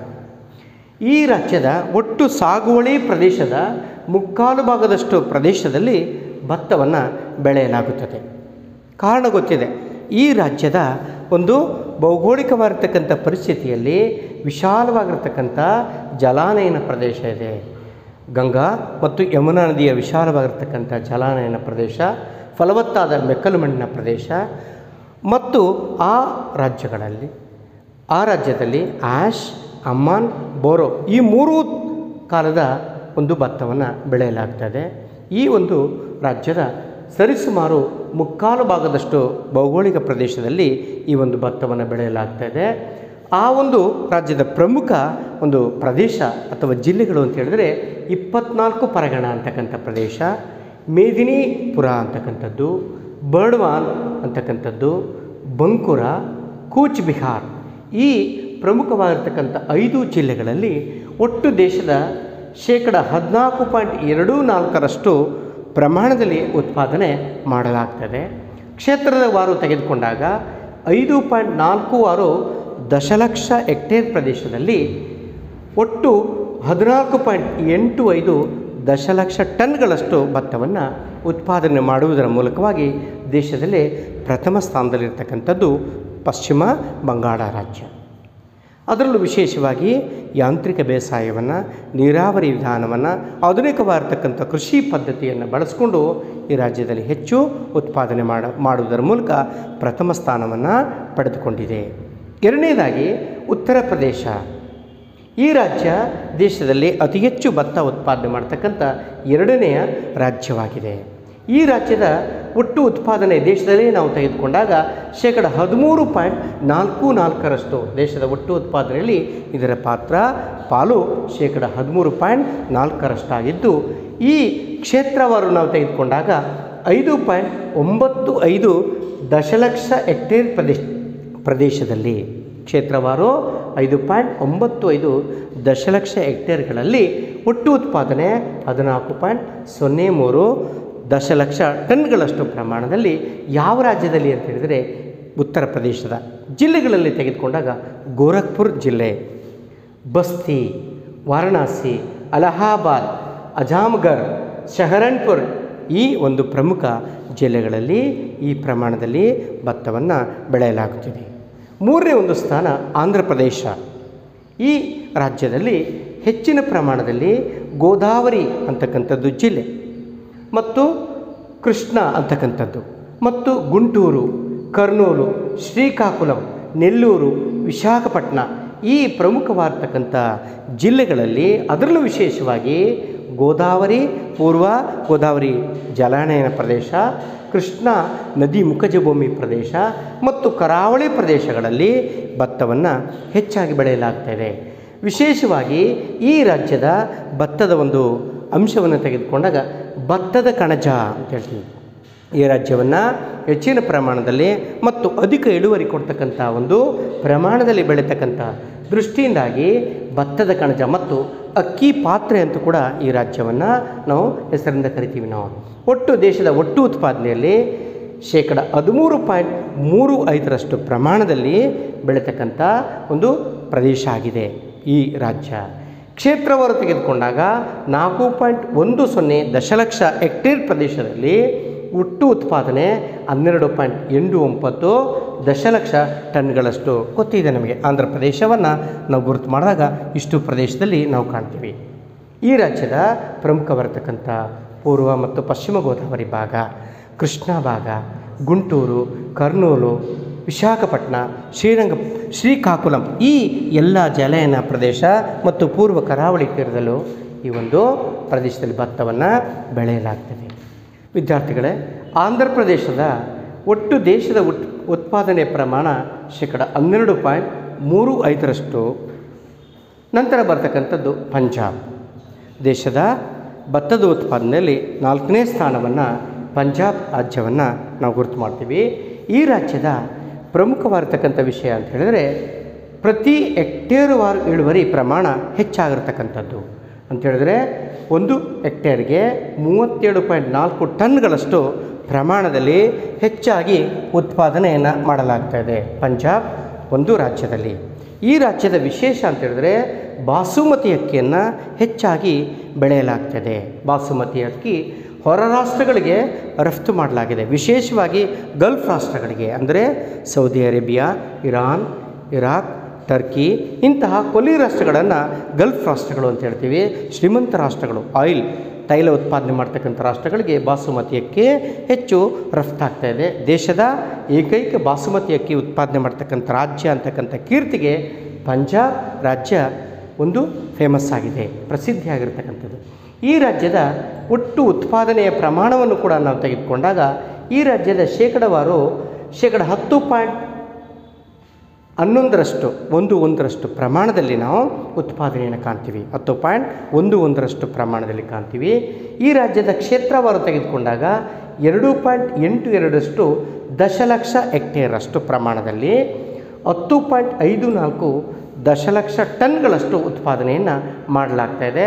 ಈ ರಾಜ್ಯದ ಒಟ್ಟು ಸಾಗುವಳಿ ಪ್ರದೇಶದ ಮುಕ್ಕಾಲು ಭಾಗದಷ್ಟು ಪ್ರದೇಶದಲ್ಲಿ ಭತ್ತವನ್ನು ಬೆಳೆಯಲಾಗುತ್ತದೆ ಕಾರಣ ಗೊತ್ತಿದೆ ಈ ರಾಜ್ಯದ ಒಂದು ಭೌಗೋಳಿಕವಾಗಿರ್ತಕ್ಕಂಥ ಪರಿಸ್ಥಿತಿಯಲ್ಲಿ ವಿಶಾಲವಾಗಿರ್ತಕ್ಕಂಥ ಜಲಾನಯನ ಪ್ರದೇಶ ಇದೆ ಗಂಗಾ ಮತ್ತು ಯಮುನಾ ನದಿಯ ವಿಶಾಲವಾಗಿರ್ತಕ್ಕಂಥ ಜಲಾನಯನ ಪ್ರದೇಶ ಫಲವತ್ತಾದ ಮೆಕ್ಕಲು ಮಣ್ಣಿನ ಪ್ರದೇಶ ಮತ್ತು ಆ ರಾಜ್ಯಗಳಲ್ಲಿ ಆ ರಾಜ್ಯದಲ್ಲಿ ಆ್ಯಶ್ ಅಮ್ಮಾನ್ ಬೋರೋ ಈ ಮೂರೂ ಕಾಲದ ಒಂದು ಭತ್ತವನ್ನು ಬೆಳೆಯಲಾಗ್ತದೆ ಈ ಒಂದು ರಾಜ್ಯದ ಸರಿಸುಮಾರು ಮುಕ್ಕಾಲು ಭಾಗದಷ್ಟು ಭೌಗೋಳಿಕ ಪ್ರದೇಶದಲ್ಲಿ ಈ ಒಂದು ಭತ್ತವನ್ನು ಬೆಳೆಯಲಾಗ್ತದೆ ಆ ಒಂದು ರಾಜ್ಯದ ಪ್ರಮುಖ ಒಂದು ಪ್ರದೇಶ ಅಥವಾ ಜಿಲ್ಲೆಗಳು ಅಂತ ಹೇಳಿದ್ರೆ ಇಪ್ಪತ್ನಾಲ್ಕು ಪರಗಣ ಅಂತಕ್ಕಂಥ ಪ್ರದೇಶ ಮೇದಿನಿಪುರ ಅಂತಕ್ಕಂಥದ್ದು ಬರ್ಡ್ವಾನ್ ಅಂತಕ್ಕಂಥದ್ದು ಬಂಕುರ ಕೂಚ್ ಬಿಹಾರ್ ಈ ಪ್ರಮುಖವಾಗಿರ್ತಕ್ಕಂಥ ಐದು ಜಿಲ್ಲೆಗಳಲ್ಲಿ ಒಟ್ಟು ದೇಶದ ಶೇಕಡ ಹದಿನಾಲ್ಕು ಪಾಯಿಂಟ್ ಎರಡು ನಾಲ್ಕರಷ್ಟು ಪ್ರಮಾಣದಲ್ಲಿ ಉತ್ಪಾದನೆ ಮಾಡಲಾಗ್ತದೆ ಕ್ಷೇತ್ರದ ವಾರು ತೆಗೆದುಕೊಂಡಾಗ ಐದು ಪಾಯಿಂಟ್ ನಾಲ್ಕು ಆರು ದಶಲಕ್ಷ ಹೆಕ್ಟೇರ್ ಪ್ರದೇಶದಲ್ಲಿ ಒಟ್ಟು ಹದಿನಾಲ್ಕು ಪಾಯಿಂಟ್ ಎಂಟು ಐದು ದಶಲಕ್ಷ ಟನ್ಗಳಷ್ಟು ಭತ್ತವನ್ನು ಉತ್ಪಾದನೆ ಮಾಡುವುದರ ಮೂಲಕವಾಗಿ ದೇಶದಲ್ಲೇ ಪ್ರಥಮ ಸ್ಥಾನದಲ್ಲಿರ್ತಕ್ಕಂಥದ್ದು ಪಶ್ಚಿಮ ಬಂಗಾಳ ರಾಜ್ಯ ಅದರಲ್ಲೂ ವಿಶೇಷವಾಗಿ ಯಾಂತ್ರಿಕ ಬೇಸಾಯವನ್ನು ನೀರಾವರಿ ವಿಧಾನವನ್ನು ಆಧುನಿಕವಾಗಿರ್ತಕ್ಕಂಥ ಕೃಷಿ ಪದ್ಧತಿಯನ್ನು ಬಳಸಿಕೊಂಡು ಈ ರಾಜ್ಯದಲ್ಲಿ ಹೆಚ್ಚು ಉತ್ಪಾದನೆ ಮಾಡ ಮಾಡುವುದರ ಮೂಲಕ ಪ್ರಥಮ ಸ್ಥಾನವನ್ನು ಪಡೆದುಕೊಂಡಿದೆ ಎರಡನೇದಾಗಿ ಉತ್ತರ ಪ್ರದೇಶ ಈ ರಾಜ್ಯ ದೇಶದಲ್ಲಿ ಅತಿ ಹೆಚ್ಚು ಭತ್ತ ಉತ್ಪಾದನೆ ಮಾಡ್ತಕ್ಕಂಥ ಎರಡನೆಯ ರಾಜ್ಯವಾಗಿದೆ ಈ ರಾಜ್ಯದ ಒಟ್ಟು ಉತ್ಪಾದನೆ ದೇಶದಲ್ಲೇ ನಾವು ತೆಗೆದುಕೊಂಡಾಗ ಶೇಕಡ ಹದಿಮೂರು ಪಾಯಿಂಟ್ ನಾಲ್ಕು ನಾಲ್ಕರಷ್ಟು ದೇಶದ ಒಟ್ಟು ಉತ್ಪಾದನೆಯಲ್ಲಿ ಇದರ ಪಾತ್ರ ಪಾಲು ಶೇಕಡ ಹದಿಮೂರು ಪಾಯಿಂಟ್ ನಾಲ್ಕರಷ್ಟಾಗಿದ್ದು ಈ ಕ್ಷೇತ್ರವಾರು ನಾವು ತೆಗೆದುಕೊಂಡಾಗ ಐದು ಪಾಯಿಂಟ್ ಒಂಬತ್ತು ಐದು ದಶಲಕ್ಷ ಹೆಕ್ಟೇರ್ ಪ್ರದೇಶ ಪ್ರದೇಶದಲ್ಲಿ ಕ್ಷೇತ್ರವಾರು ಐದು ಪಾಯಿಂಟ್ ಒಂಬತ್ತು ಐದು ದಶಲಕ್ಷ ಹೆಕ್ಟೇರ್ಗಳಲ್ಲಿ ಒಟ್ಟು ಉತ್ಪಾದನೆ ಹದಿನಾಲ್ಕು ಪಾಯಿಂಟ್ ಸೊನ್ನೆ ಮೂರು ದಶಲಕ್ಷ ಟನ್ಗಳಷ್ಟು ಪ್ರಮಾಣದಲ್ಲಿ ಯಾವ ರಾಜ್ಯದಲ್ಲಿ ಅಂತ ಹೇಳಿದರೆ ಉತ್ತರ ಪ್ರದೇಶದ ಜಿಲ್ಲೆಗಳಲ್ಲಿ ತೆಗೆದುಕೊಂಡಾಗ ಗೋರಖ್ಪುರ್ ಜಿಲ್ಲೆ ಬಸ್ತಿ ವಾರಣಾಸಿ ಅಲಹಾಬಾದ್ ಅಜಾಮ್ಗರ್ ಶಹರನ್ಪುರ್ ಈ ಒಂದು ಪ್ರಮುಖ ಜಿಲ್ಲೆಗಳಲ್ಲಿ ಈ ಪ್ರಮಾಣದಲ್ಲಿ ಭತ್ತವನ್ನು ಬೆಳೆಯಲಾಗುತ್ತಿದೆ ಮೂರನೇ ಒಂದು ಸ್ಥಾನ ಆಂಧ್ರ ಪ್ರದೇಶ ಈ ರಾಜ್ಯದಲ್ಲಿ ಹೆಚ್ಚಿನ ಪ್ರಮಾಣದಲ್ಲಿ ಗೋದಾವರಿ ಅಂತಕ್ಕಂಥದ್ದು ಜಿಲ್ಲೆ ಮತ್ತು ಕೃಷ್ಣ ಅಂತಕ್ಕಂಥದ್ದು ಮತ್ತು ಗುಂಟೂರು ಕರ್ನೂಲು ಶ್ರೀಕಾಕುಳಂ ನೆಲ್ಲೂರು ವಿಶಾಖಪಟ್ಟಣ ಈ ಪ್ರಮುಖವಾಗಿರ್ತಕ್ಕಂಥ ಜಿಲ್ಲೆಗಳಲ್ಲಿ ಅದರಲ್ಲೂ ವಿಶೇಷವಾಗಿ ಗೋದಾವರಿ ಪೂರ್ವ ಗೋದಾವರಿ ಜಲಾನಯನ ಪ್ರದೇಶ ಕೃಷ್ಣ ನದಿ ಮುಖಜ ಭೂಮಿ ಪ್ರದೇಶ ಮತ್ತು ಕರಾವಳಿ ಪ್ರದೇಶಗಳಲ್ಲಿ ಭತ್ತವನ್ನು ಹೆಚ್ಚಾಗಿ ಬೆಳೆಯಲಾಗ್ತಾಯಿದೆ ವಿಶೇಷವಾಗಿ ಈ ರಾಜ್ಯದ ಭತ್ತದ ಒಂದು ಅಂಶವನ್ನು ತೆಗೆದುಕೊಂಡಾಗ ಭತ್ತದ ಕಣಜ ಅಂತ ಹೇಳ್ತೀವಿ ಈ ರಾಜ್ಯವನ್ನು ಹೆಚ್ಚಿನ ಪ್ರಮಾಣದಲ್ಲಿ ಮತ್ತು ಅಧಿಕ ಇಳುವರಿ ಕೊಡ್ತಕ್ಕಂಥ ಒಂದು ಪ್ರಮಾಣದಲ್ಲಿ ಬೆಳೀತಕ್ಕಂಥ ದೃಷ್ಟಿಯಿಂದಾಗಿ ಭತ್ತದ ಕಣಜ ಮತ್ತು ಅಕ್ಕಿ ಪಾತ್ರೆ ಅಂತೂ ಕೂಡ ಈ ರಾಜ್ಯವನ್ನು ನಾವು ಹೆಸರಿಂದ ಕರಿತೀವಿ ನಾವು ಒಟ್ಟು ದೇಶದ ಒಟ್ಟು ಉತ್ಪಾದನೆಯಲ್ಲಿ ಶೇಕಡ ಹದಿಮೂರು ಪಾಯಿಂಟ್ ಮೂರು ಐದರಷ್ಟು ಪ್ರಮಾಣದಲ್ಲಿ ಬೆಳೀತಕ್ಕಂಥ ಒಂದು ಪ್ರದೇಶ ಆಗಿದೆ ಈ ರಾಜ್ಯ ಕ್ಷೇತ್ರವಾರು ತೆಗೆದುಕೊಂಡಾಗ ನಾಲ್ಕು ಪಾಯಿಂಟ್ ಒಂದು ಸೊನ್ನೆ ದಶಲಕ್ಷ ಹೆಕ್ಟೇರ್ ಪ್ರದೇಶದಲ್ಲಿ ಒಟ್ಟು ಉತ್ಪಾದನೆ ಹನ್ನೆರಡು ಪಾಯಿಂಟ್ ಎಂಟು ಒಂಬತ್ತು ದಶಲಕ್ಷ ಟನ್ಗಳಷ್ಟು ಗೊತ್ತಿದೆ ನಮಗೆ ಆಂಧ್ರ ಪ್ರದೇಶವನ್ನು ನಾವು ಗುರುತು ಮಾಡಿದಾಗ ಇಷ್ಟು ಪ್ರದೇಶದಲ್ಲಿ ನಾವು ಕಾಣ್ತೀವಿ ಈ ರಾಜ್ಯದ ಪ್ರಮುಖವಾಗಿರ್ತಕ್ಕಂಥ ಪೂರ್ವ ಮತ್ತು ಪಶ್ಚಿಮ ಗೋದಾವರಿ ಭಾಗ ಕೃಷ್ಣ ಭಾಗ ಗುಂಟೂರು ಕರ್ನೂಲು ವಿಶಾಖಪಟ್ಟಣ ಶ್ರೀರಂಗ ಶ್ರೀಕಾಕುಲಂ ಈ ಎಲ್ಲ ಜಲಯನ ಪ್ರದೇಶ ಮತ್ತು ಪೂರ್ವ ಕರಾವಳಿ ತೀರದಲ್ಲೂ ಈ ಒಂದು ಪ್ರದೇಶದಲ್ಲಿ ಭತ್ತವನ್ನು ಬೆಳೆಯಲಾಗ್ತದೆ ವಿದ್ಯಾರ್ಥಿಗಳೇ ಆಂಧ್ರ ಪ್ರದೇಶದ ಒಟ್ಟು ದೇಶದ ಉತ್ ಉತ್ಪಾದನೆ ಪ್ರಮಾಣ ಶೇಕಡ ಹನ್ನೆರಡು ಪಾಯಿಂಟ್ ಮೂರು ಐದರಷ್ಟು ನಂತರ ಬರ್ತಕ್ಕಂಥದ್ದು ಪಂಜಾಬ್ ದೇಶದ ಭತ್ತದ ಉತ್ಪಾದನೆಯಲ್ಲಿ ನಾಲ್ಕನೇ ಸ್ಥಾನವನ್ನು ಪಂಜಾಬ್ ರಾಜ್ಯವನ್ನು ನಾವು ಗುರುತು ಮಾಡ್ತೀವಿ ಈ ರಾಜ್ಯದ ಪ್ರಮುಖವಾಗಿರ್ತಕ್ಕಂಥ ವಿಷಯ ಅಂತ ಹೇಳಿದರೆ ಪ್ರತಿ ಹೆಕ್ಟೇರುವಾರು ಇಳುವರಿ ಪ್ರಮಾಣ ಹೆಚ್ಚಾಗಿರ್ತಕ್ಕಂಥದ್ದು ಅಂತ ಹೇಳಿದ್ರೆ ಒಂದು ಹೆಕ್ಟೇರ್ಗೆ ಮೂವತ್ತೇಳು ಪಾಯಿಂಟ್ ನಾಲ್ಕು ಟನ್ಗಳಷ್ಟು ಪ್ರಮಾಣದಲ್ಲಿ ಹೆಚ್ಚಾಗಿ ಉತ್ಪಾದನೆಯನ್ನು ಮಾಡಲಾಗ್ತಾ ಇದೆ ಪಂಜಾಬ್ ಒಂದು ರಾಜ್ಯದಲ್ಲಿ ಈ ರಾಜ್ಯದ ವಿಶೇಷ ಅಂತ ಹೇಳಿದ್ರೆ ಬಾಸುಮತಿ ಅಕ್ಕಿಯನ್ನು ಹೆಚ್ಚಾಗಿ ಬೆಳೆಯಲಾಗ್ತದೆ ಬಾಸುಮತಿ ಅಕ್ಕಿ ಹೊರ ರಾಷ್ಟ್ರಗಳಿಗೆ ರಫ್ತು ಮಾಡಲಾಗಿದೆ ವಿಶೇಷವಾಗಿ ಗಲ್ಫ್ ರಾಷ್ಟ್ರಗಳಿಗೆ ಅಂದರೆ Saudi Arabia Iran Iraq Turkey ಇಂತಹ ಕೊಲ್ಲಿ ರಾಷ್ಟ್ರಗಳನ್ನು ಗಲ್ಫ್ ರಾಷ್ಟ್ರಗಳು ಅಂತ ಹೇಳ್ತೀವಿ ಶ್ರೀಮಂತ ರಾಷ್ಟ್ರಗಳು ಆಯಿಲ್ ತೈಲ ಉತ್ಪಾದನೆ ಮಾಡ್ತಕ್ಕಂಥ ರಾಷ್ಟ್ರಗಳಿಗೆ ಬಾಸುಮತಿ ಅಕ್ಕಿ ಹೆಚ್ಚು ರಫ್ತಾಗ್ತಾ ಇದೆ ದೇಶದ ಏಕೈಕ ಬಾಸುಮತಿ ಅಕ್ಕಿ ಉತ್ಪಾದನೆ ಮಾಡ್ತಕ್ಕಂಥ ರಾಜ್ಯ ಅಂತಕ್ಕಂಥ ಕೀರ್ತಿಗೆ ಪಂಜಾಬ್ ರಾಜ್ಯ ಒಂದು ಫೇಮಸ್ ಆಗಿದೆ ಪ್ರಸಿದ್ಧಿಯಾಗಿರ್ತಕ್ಕಂಥದ್ದು ಈ ರಾಜ್ಯದ ಒಟ್ಟು ಉತ್ಪಾದನೆಯ ಪ್ರಮಾಣವನ್ನು ಕೂಡ ನಾವು ತೆಗೆದುಕೊಂಡಾಗ ಈ ರಾಜ್ಯದ ಶೇಕಡವಾರು ಶೇಕಡ ಹತ್ತು ಪಾಯಿಂಟ್ ಹನ್ನೊಂದರಷ್ಟು ಒಂದು ಒಂದರಷ್ಟು ಪ್ರಮಾಣದಲ್ಲಿ ನಾವು ಉತ್ಪಾದನೆಯನ್ನು ಕಾಣ್ತೀವಿ ಹತ್ತು ಪಾಯಿಂಟ್ ಒಂದು ಒಂದರಷ್ಟು ಪ್ರಮಾಣದಲ್ಲಿ ಕಾಣ್ತೀವಿ ಈ ರಾಜ್ಯದ ಕ್ಷೇತ್ರವಾರು ತೆಗೆದುಕೊಂಡಾಗ ಎರಡು ಪಾಯಿಂಟ್ ಎಂಟು ಎರಡರಷ್ಟು ದಶಲಕ್ಷ ಹೆಕ್ಟೇರಷ್ಟು ಪ್ರಮಾಣದಲ್ಲಿ ಹತ್ತು ಪಾಯಿಂಟ್ ಐದು ನಾಲ್ಕು ದಶಲಕ್ಷ ಟನ್ಗಳಷ್ಟು ಉತ್ಪಾದನೆಯನ್ನು ಮಾಡಲಾಗ್ತಾ ಇದೆ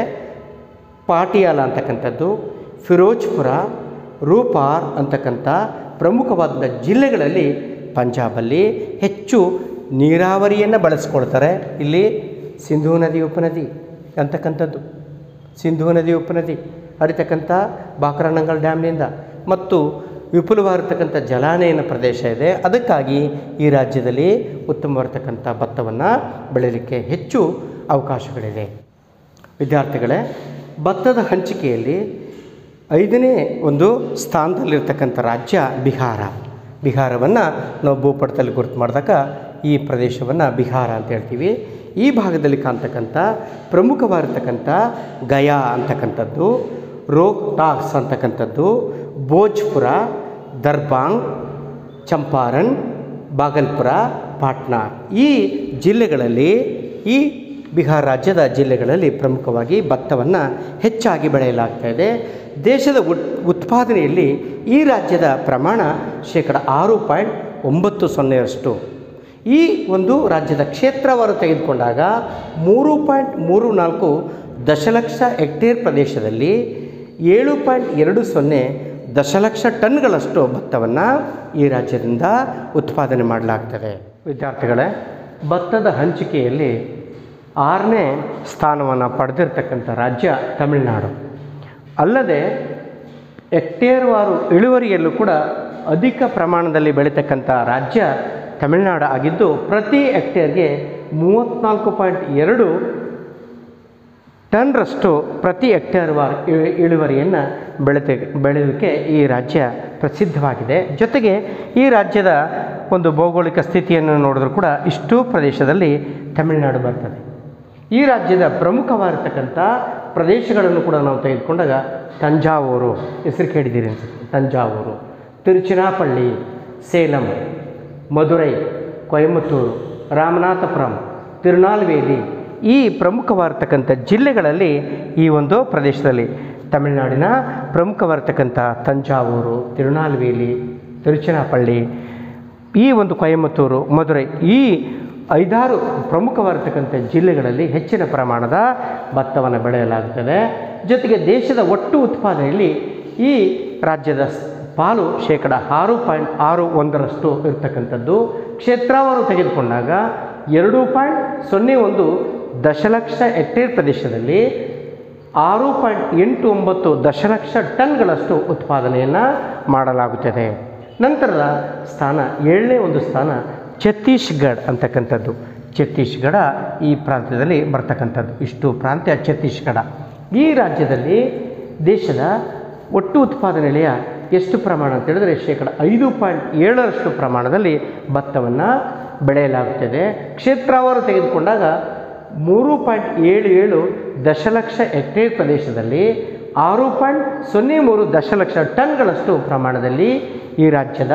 ಪಾಟಿಯಾಲ ಅಂತಕ್ಕಂಥದ್ದು ಫಿರೋಜ್ಪುರ ರೂಪಾರ್ ಅಂತಕ್ಕಂಥ ಪ್ರಮುಖವಾದ ಜಿಲ್ಲೆಗಳಲ್ಲಿ ಪಂಜಾಬಲ್ಲಿ ಹೆಚ್ಚು ನೀರಾವರಿಯನ್ನು ಬಳಸ್ಕೊಳ್ತಾರೆ ಇಲ್ಲಿ ಸಿಂಧೂ ನದಿ ಉಪನದಿ ಅಂತಕ್ಕಂಥದ್ದು ಸಿಂಧೂ ನದಿ ಉಪನದಿ ಹರಿತಕ್ಕಂಥ ಬಾಕ್ರಾನಂಗಲ್ ಡ್ಯಾಮ್ನಿಂದ ಮತ್ತು ವಿಪುಲವಾಗಿರ್ತಕ್ಕಂಥ ಜಲಾನಯನ ಪ್ರದೇಶ ಇದೆ ಅದಕ್ಕಾಗಿ ಈ ರಾಜ್ಯದಲ್ಲಿ ಉತ್ತಮವಾಗಿರ್ತಕ್ಕಂಥ ಭತ್ತವನ್ನು ಬೆಳೀಲಿಕ್ಕೆ ಹೆಚ್ಚು ಅವಕಾಶಗಳಿದೆ ವಿದ್ಯಾರ್ಥಿಗಳೇ ಭತ್ತದ ಹಂಚಿಕೆಯಲ್ಲಿ ಐದನೇ ಒಂದು ಸ್ಥಾನದಲ್ಲಿರ್ತಕ್ಕಂಥ ರಾಜ್ಯ ಬಿಹಾರ ಬಿಹಾರವನ್ನು ನಾವು ಭೂಪಟದಲ್ಲಿ ಗುರುತು ಮಾಡಿದಾಗ ಈ ಪ್ರದೇಶವನ್ನು ಬಿಹಾರ ಅಂತ ಹೇಳ್ತೀವಿ ಈ ಭಾಗದಲ್ಲಿ ಕಾಣ್ತಕ್ಕಂಥ ಪ್ರಮುಖವಾಗಿರ್ತಕ್ಕಂಥ ಗಯಾ ಅಂತಕ್ಕಂಥದ್ದು ರೋಹ್ತಾಕ್ಸ್ ಅಂತಕ್ಕಂಥದ್ದು ಭೋಜ್ಪುರ ದರ್ಬಾಂಗ್ ಚಂಪಾರಣ್ ಬಾಗಲ್ಪುರ ಪಾಟ್ನಾ ಈ ಜಿಲ್ಲೆಗಳಲ್ಲಿ ಈ ಬಿಹಾರ ರಾಜ್ಯದ ಜಿಲ್ಲೆಗಳಲ್ಲಿ ಪ್ರಮುಖವಾಗಿ ಭತ್ತವನ್ನು ಹೆಚ್ಚಾಗಿ ಬೆಳೆಯಲಾಗ್ತಾ ಇದೆ ದೇಶದ ಉತ್ ಉತ್ಪಾದನೆಯಲ್ಲಿ ಈ ರಾಜ್ಯದ ಪ್ರಮಾಣ ಶೇಕಡ ಆರು ಪಾಯಿಂಟ್ ಒಂಬತ್ತು ಸೊನ್ನೆಯಷ್ಟು ಈ ಒಂದು ರಾಜ್ಯದ ಕ್ಷೇತ್ರವಾರು ತೆಗೆದುಕೊಂಡಾಗ ಮೂರು ಪಾಯಿಂಟ್ ಮೂರು ನಾಲ್ಕು ದಶಲಕ್ಷ ಹೆಕ್ಟೇರ್ ಪ್ರದೇಶದಲ್ಲಿ ಏಳು ಪಾಯಿಂಟ್ ಎರಡು ಸೊನ್ನೆ ದಶಲಕ್ಷ ಟನ್ಗಳಷ್ಟು ಭತ್ತವನ್ನು ಈ ರಾಜ್ಯದಿಂದ ಉತ್ಪಾದನೆ ಮಾಡಲಾಗ್ತದೆ ವಿದ್ಯಾರ್ಥಿಗಳೇ ಭತ್ತದ ಹಂಚಿಕೆಯಲ್ಲಿ ಆರನೇ ಸ್ಥಾನವನ್ನು ಪಡೆದಿರ್ತಕ್ಕಂಥ ರಾಜ್ಯ ತಮಿಳುನಾಡು ಅಲ್ಲದೆ ಹೆಕ್ಟೇರ್ವಾರು ಇಳುವರಿಯಲ್ಲೂ ಕೂಡ ಅಧಿಕ ಪ್ರಮಾಣದಲ್ಲಿ ಬೆಳೀತಕ್ಕಂಥ ರಾಜ್ಯ ತಮಿಳುನಾಡು ಆಗಿದ್ದು ಪ್ರತಿ ಹೆಕ್ಟೇರ್ಗೆ ಮೂವತ್ತ್ನಾಲ್ಕು ಪಾಯಿಂಟ್ ಎರಡು ಟನ್ರಷ್ಟು ಪ್ರತಿ ಹೆಕ್ಟೇರ್ ವಾ ಇ- ಇಳುವರಿಯನ್ನು ಬೆಳೆತ ಬೆಳೆಯೋದಕ್ಕೆ ಈ ರಾಜ್ಯ ಪ್ರಸಿದ್ಧವಾಗಿದೆ ಜೊತೆಗೆ ಈ ರಾಜ್ಯದ ಒಂದು ಭೌಗೋಳಿಕ ಸ್ಥಿತಿಯನ್ನು ನೋಡಿದ್ರೂ ಕೂಡ ಇಷ್ಟೂ ಪ್ರದೇಶದಲ್ಲಿ ತಮಿಳುನಾಡು ಬರ್ತದೆ ಈ ರಾಜ್ಯದ ಪ್ರಮುಖವಾಗಿರ್ತಕ್ಕಂಥ ಪ್ರದೇಶಗಳನ್ನು ಕೂಡ ನಾವು ತೆಗೆದುಕೊಂಡಾಗ ತಂಜಾವೂರು ಹೆಸರು ಕೇಳಿದ್ದೀರಿ ಅನ್ಸುತ್ತೆ ತಂಜಾವೂರು ತಿರುಚಿರಾಪಳ್ಳಿ ಸೇಲಂ ಮಧುರೈ ಕೊಯಮತ್ತೂರು ರಾಮನಾಥಪುರಂ ತಿರುನಾಲ್ವೇಲಿ ಈ ಪ್ರಮುಖವಾಗಿರ್ತಕ್ಕಂಥ ಜಿಲ್ಲೆಗಳಲ್ಲಿ ಈ ಒಂದು ಪ್ರದೇಶದಲ್ಲಿ ತಮಿಳುನಾಡಿನ ಪ್ರಮುಖವಾಗಿರ್ತಕ್ಕಂಥ ತಂಜಾವೂರು ತಿರುನಾಲ್ವೇಲಿ ತಿರುಚಿರಾಪಳ್ಳಿ ಈ ಒಂದು ಕೊಯಮತ್ತೂರು ಮಧುರೈ ಈ ಐದಾರು ಪ್ರಮುಖವಾಗಿರ್ತಕ್ಕಂಥ ಜಿಲ್ಲೆಗಳಲ್ಲಿ ಹೆಚ್ಚಿನ ಪ್ರಮಾಣದ ಭತ್ತವನ್ನು ಬೆಳೆಯಲಾಗುತ್ತದೆ ಜೊತೆಗೆ ದೇಶದ ಒಟ್ಟು ಉತ್ಪಾದನೆಯಲ್ಲಿ ಈ ರಾಜ್ಯದ ಸ್- ಪಾಲು ಶೇಕಡ ಆರು ಪಾಯಿಂಟ್ ಆರು ಒಂದರಷ್ಟು ಇರತಕ್ಕಂಥದ್ದು ಕ್ಷೇತ್ರವನ್ನು ತೆಗೆದುಕೊಂಡಾಗ ಎರಡು ಪಾಯಿಂಟ್ ಸೊನ್ನೆ ಒಂದು ದಶಲಕ್ಷ ಹೆಕ್ಟೇರ್ ಪ್ರದೇಶದಲ್ಲಿ ಆರು ಪಾಯಿಂಟ್ ಎಂಟು ಒಂಬತ್ತು ದಶಲಕ್ಷ ಟನ್ಗಳಷ್ಟು ಉತ್ಪಾದನೆಯನ್ನು ಮಾಡಲಾಗುತ್ತದೆ ನಂತರದ ಸ್ಥಾನ ಏಳನೇ ಒಂದು ಸ್ಥಾನ ಛತ್ತೀಸ್ಗಢ ಅಂತಕ್ಕಂಥದ್ದು ಛತ್ತೀಸ್ಗಢ ಈ ಪ್ರಾಂತ್ಯದಲ್ಲಿ ಬರ್ತಕ್ಕಂಥದ್ದು ಇಷ್ಟು ಪ್ರಾಂತ್ಯ ಛತ್ತೀಸ್ಗಢ ಈ ರಾಜ್ಯದಲ್ಲಿ ದೇಶದ ಒಟ್ಟು ಉತ್ಪಾದನೆಯ ಎಷ್ಟು ಪ್ರಮಾಣ ಅಂತ ಹೇಳಿದ್ರೆ ಶೇಕಡ ಐದು ಪಾಯಿಂಟ್ ಏಳರಷ್ಟು ಪ್ರಮಾಣದಲ್ಲಿ ಭತ್ತವನ್ನು ಬೆಳೆಯಲಾಗುತ್ತದೆ ಕ್ಷೇತ್ರಾವಾರು ತೆಗೆದುಕೊಂಡಾಗ ಮೂರು ಪಾಯಿಂಟ್ ಏಳು ಏಳು ದಶಲಕ್ಷ ಹೆಕ್ಟೇರ್ ಪ್ರದೇಶದಲ್ಲಿ ಆರು ಪಾಯಿಂಟ್ ಸೊನ್ನೆ ಮೂರು ದಶಲಕ್ಷ ಟನ್ಗಳಷ್ಟು ಪ್ರಮಾಣದಲ್ಲಿ ಈ ರಾಜ್ಯದ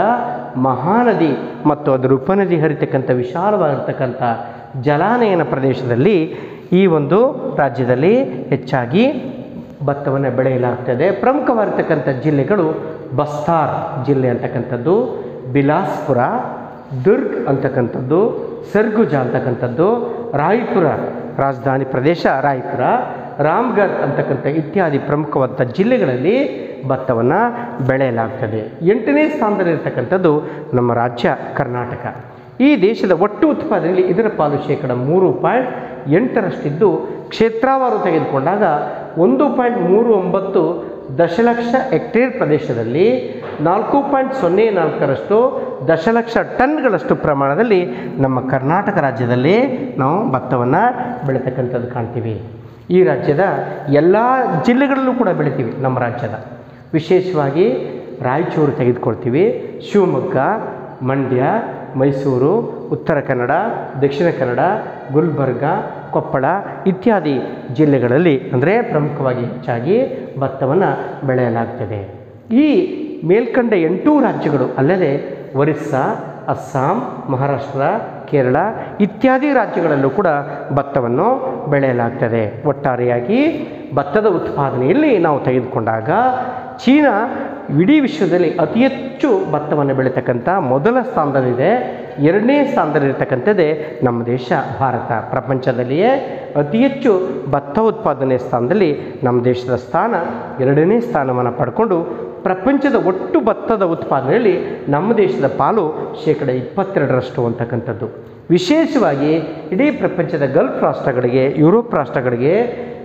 ಮಹಾನದಿ ಮತ್ತು ಅದರ ಉಪನದಿ ಹರಿತಕ್ಕಂಥ ವಿಶಾಲವಾಗಿರ್ತಕ್ಕಂಥ ಜಲಾನಯನ ಪ್ರದೇಶದಲ್ಲಿ ಈ ಒಂದು ರಾಜ್ಯದಲ್ಲಿ ಹೆಚ್ಚಾಗಿ ಭತ್ತವನ್ನು ಬೆಳೆಯಲಾಗ್ತದೆ ಪ್ರಮುಖವಾಗಿರ್ತಕ್ಕಂಥ ಜಿಲ್ಲೆಗಳು ಬಸ್ತಾರ್ ಜಿಲ್ಲೆ ಅಂತಕ್ಕಂಥದ್ದು ಬಿಲಾಸ್ಪುರ ದುರ್ಗ್ ಅಂತಕ್ಕಂಥದ್ದು ಸರ್ಗುಜಾ ಅಂತಕ್ಕಂಥದ್ದು ರಾಯ್ಪುರ ರಾಜಧಾನಿ ಪ್ರದೇಶ ರಾಯ್ಪುರ ರಾಮ್ಗಢ್ ಅಂತಕ್ಕಂಥ ಇತ್ಯಾದಿ ಪ್ರಮುಖವಾದ ಜಿಲ್ಲೆಗಳಲ್ಲಿ ಭತ್ತವನ್ನು ಬೆಳೆಯಲಾಗ್ತದೆ ಎಂಟನೇ ಸ್ಥಾನದಲ್ಲಿರ್ತಕ್ಕಂಥದ್ದು ನಮ್ಮ ರಾಜ್ಯ ಕರ್ನಾಟಕ ಈ ದೇಶದ ಒಟ್ಟು ಉತ್ಪಾದನೆಯಲ್ಲಿ ಇದರ ಪಾಲು ಶೇಕಡ ಮೂರು ಪಾಯಿಂಟ್ ಎಂಟರಷ್ಟಿದ್ದು ಕ್ಷೇತ್ರಾವಾರು ತೆಗೆದುಕೊಂಡಾಗ ಒಂದು ಪಾಯಿಂಟ್ ಮೂರು ಒಂಬತ್ತು ದಶಲಕ್ಷ ಹೆಕ್ಟೇರ್ ಪ್ರದೇಶದಲ್ಲಿ ನಾಲ್ಕು ಪಾಯಿಂಟ್ ಸೊನ್ನೆ ನಾಲ್ಕರಷ್ಟು ದಶಲಕ್ಷ ಟನ್ಗಳಷ್ಟು ಪ್ರಮಾಣದಲ್ಲಿ ನಮ್ಮ ಕರ್ನಾಟಕ ರಾಜ್ಯದಲ್ಲಿ ನಾವು ಭತ್ತವನ್ನು ಬೆಳೀತಕ್ಕಂಥದ್ದು ಕಾಣ್ತೀವಿ ಈ ರಾಜ್ಯದ ಎಲ್ಲ ಜಿಲ್ಲೆಗಳಲ್ಲೂ ಕೂಡ ಬೆಳಿತೀವಿ ನಮ್ಮ ರಾಜ್ಯದ ವಿಶೇಷವಾಗಿ ರಾಯಚೂರು ತೆಗೆದುಕೊಳ್ತೀವಿ ಶಿವಮೊಗ್ಗ ಮಂಡ್ಯ ಮೈಸೂರು ಉತ್ತರ ಕನ್ನಡ ದಕ್ಷಿಣ ಕನ್ನಡ ಗುಲ್ಬರ್ಗ ಕೊಪ್ಪಳ ಇತ್ಯಾದಿ ಜಿಲ್ಲೆಗಳಲ್ಲಿ ಅಂದರೆ ಪ್ರಮುಖವಾಗಿ ಹೆಚ್ಚಾಗಿ ಭತ್ತವನ್ನು ಬೆಳೆಯಲಾಗ್ತದೆ ಈ ಮೇಲ್ಕಂಡ ಎಂಟೂ ರಾಜ್ಯಗಳು ಅಲ್ಲದೆ ಒರಿಸ್ಸಾ ಅಸ್ಸಾಂ ಮಹಾರಾಷ್ಟ್ರ ಕೇರಳ ಇತ್ಯಾದಿ ರಾಜ್ಯಗಳಲ್ಲೂ ಕೂಡ ಭತ್ತವನ್ನು ಬೆಳೆಯಲಾಗ್ತದೆ ಒಟ್ಟಾರೆಯಾಗಿ ಭತ್ತದ ಉತ್ಪಾದನೆಯಲ್ಲಿ ನಾವು ತೆಗೆದುಕೊಂಡಾಗ ಚೀನಾ ಇಡೀ ವಿಶ್ವದಲ್ಲಿ ಅತಿ ಹೆಚ್ಚು ಭತ್ತವನ್ನು ಬೆಳೀತಕ್ಕಂಥ ಮೊದಲ ಸ್ಥಾನದಲ್ಲಿದೆ ಎರಡನೇ ಸ್ಥಾನದಲ್ಲಿರ್ತಕ್ಕಂಥದ್ದೇ ನಮ್ಮ ದೇಶ ಭಾರತ ಪ್ರಪಂಚದಲ್ಲಿಯೇ ಅತಿ ಹೆಚ್ಚು ಭತ್ತ ಉತ್ಪಾದನೆ ಸ್ಥಾನದಲ್ಲಿ ನಮ್ಮ ದೇಶದ ಸ್ಥಾನ ಎರಡನೇ ಸ್ಥಾನವನ್ನು ಪಡ್ಕೊಂಡು ಪ್ರಪಂಚದ ಒಟ್ಟು ಭತ್ತದ ಉತ್ಪಾದನೆಯಲ್ಲಿ ನಮ್ಮ ದೇಶದ ಪಾಲು ಶೇಕಡ ಇಪ್ಪತ್ತೆರಡರಷ್ಟು ಅಂತಕ್ಕಂಥದ್ದು ವಿಶೇಷವಾಗಿ ಇಡೀ ಪ್ರಪಂಚದ ಗಲ್ಫ್ ರಾಷ್ಟ್ರಗಳಿಗೆ ಯುರೋಪ್ ರಾಷ್ಟ್ರಗಳಿಗೆ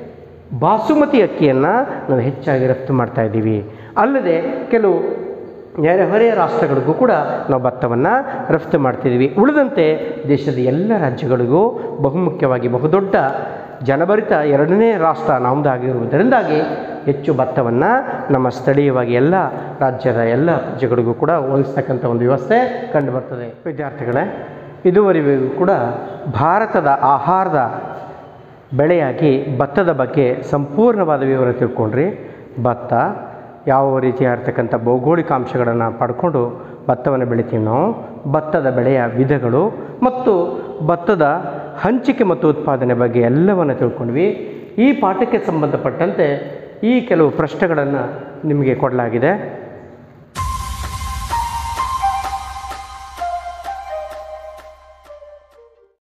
ಬಾಸುಮತಿ ಅಕ್ಕಿಯನ್ನು ನಾವು ಹೆಚ್ಚಾಗಿ ರಫ್ತು ಮಾಡ್ತಾ ಇದ್ದೀವಿ ಅಲ್ಲದೆ ಕೆಲವು ನೆರೆಹೊರೆಯ ರಾಷ್ಟ್ರಗಳಿಗೂ ಕೂಡ ನಾವು ಭತ್ತವನ್ನು ರಫ್ತು ಮಾಡ್ತಿದ್ದೀವಿ ಉಳಿದಂತೆ ದೇಶದ ಎಲ್ಲ ರಾಜ್ಯಗಳಿಗೂ ಬಹುಮುಖ್ಯವಾಗಿ ಬಹುದೊಡ್ಡ ಜನಭರಿತ ಎರಡನೇ ರಾಷ್ಟ್ರ ನಮ್ಮದಾಗಿರುವುದರಿಂದಾಗಿ ಹೆಚ್ಚು ಭತ್ತವನ್ನು ನಮ್ಮ ಸ್ಥಳೀಯವಾಗಿ ಎಲ್ಲ ರಾಜ್ಯದ ಎಲ್ಲ ರಾಜ್ಯಗಳಿಗೂ ಕೂಡ ಹೋಲಿಸ್ತಕ್ಕಂಥ ಒಂದು ವ್ಯವಸ್ಥೆ ಕಂಡುಬರ್ತದೆ ವಿದ್ಯಾರ್ಥಿಗಳೇ ಇದುವರೆಗೂ ಕೂಡ ಭಾರತದ ಆಹಾರದ ಬೆಳೆಯಾಗಿ ಭತ್ತದ ಬಗ್ಗೆ ಸಂಪೂರ್ಣವಾದ ವಿವರ ತಿಳ್ಕೊಂಡ್ರಿ ಭತ್ತ ಯಾವ ರೀತಿಯಾಗಿರ್ತಕ್ಕಂಥ ಭೌಗೋಳಿಕ ಅಂಶಗಳನ್ನು ಪಡ್ಕೊಂಡು ಭತ್ತವನ್ನು ಬೆಳಿತೀವಿ ನಾವು ಭತ್ತದ ಬೆಳೆಯ ವಿಧಗಳು ಮತ್ತು ಭತ್ತದ ಹಂಚಿಕೆ ಮತ್ತು ಉತ್ಪಾದನೆ ಬಗ್ಗೆ ಎಲ್ಲವನ್ನು ತಿಳ್ಕೊಂಡ್ವಿ ಈ ಪಾಠಕ್ಕೆ ಸಂಬಂಧಪಟ್ಟಂತೆ ಈ ಕೆಲವು ಪ್ರಶ್ನೆಗಳನ್ನು ನಿಮಗೆ ಕೊಡಲಾಗಿದೆ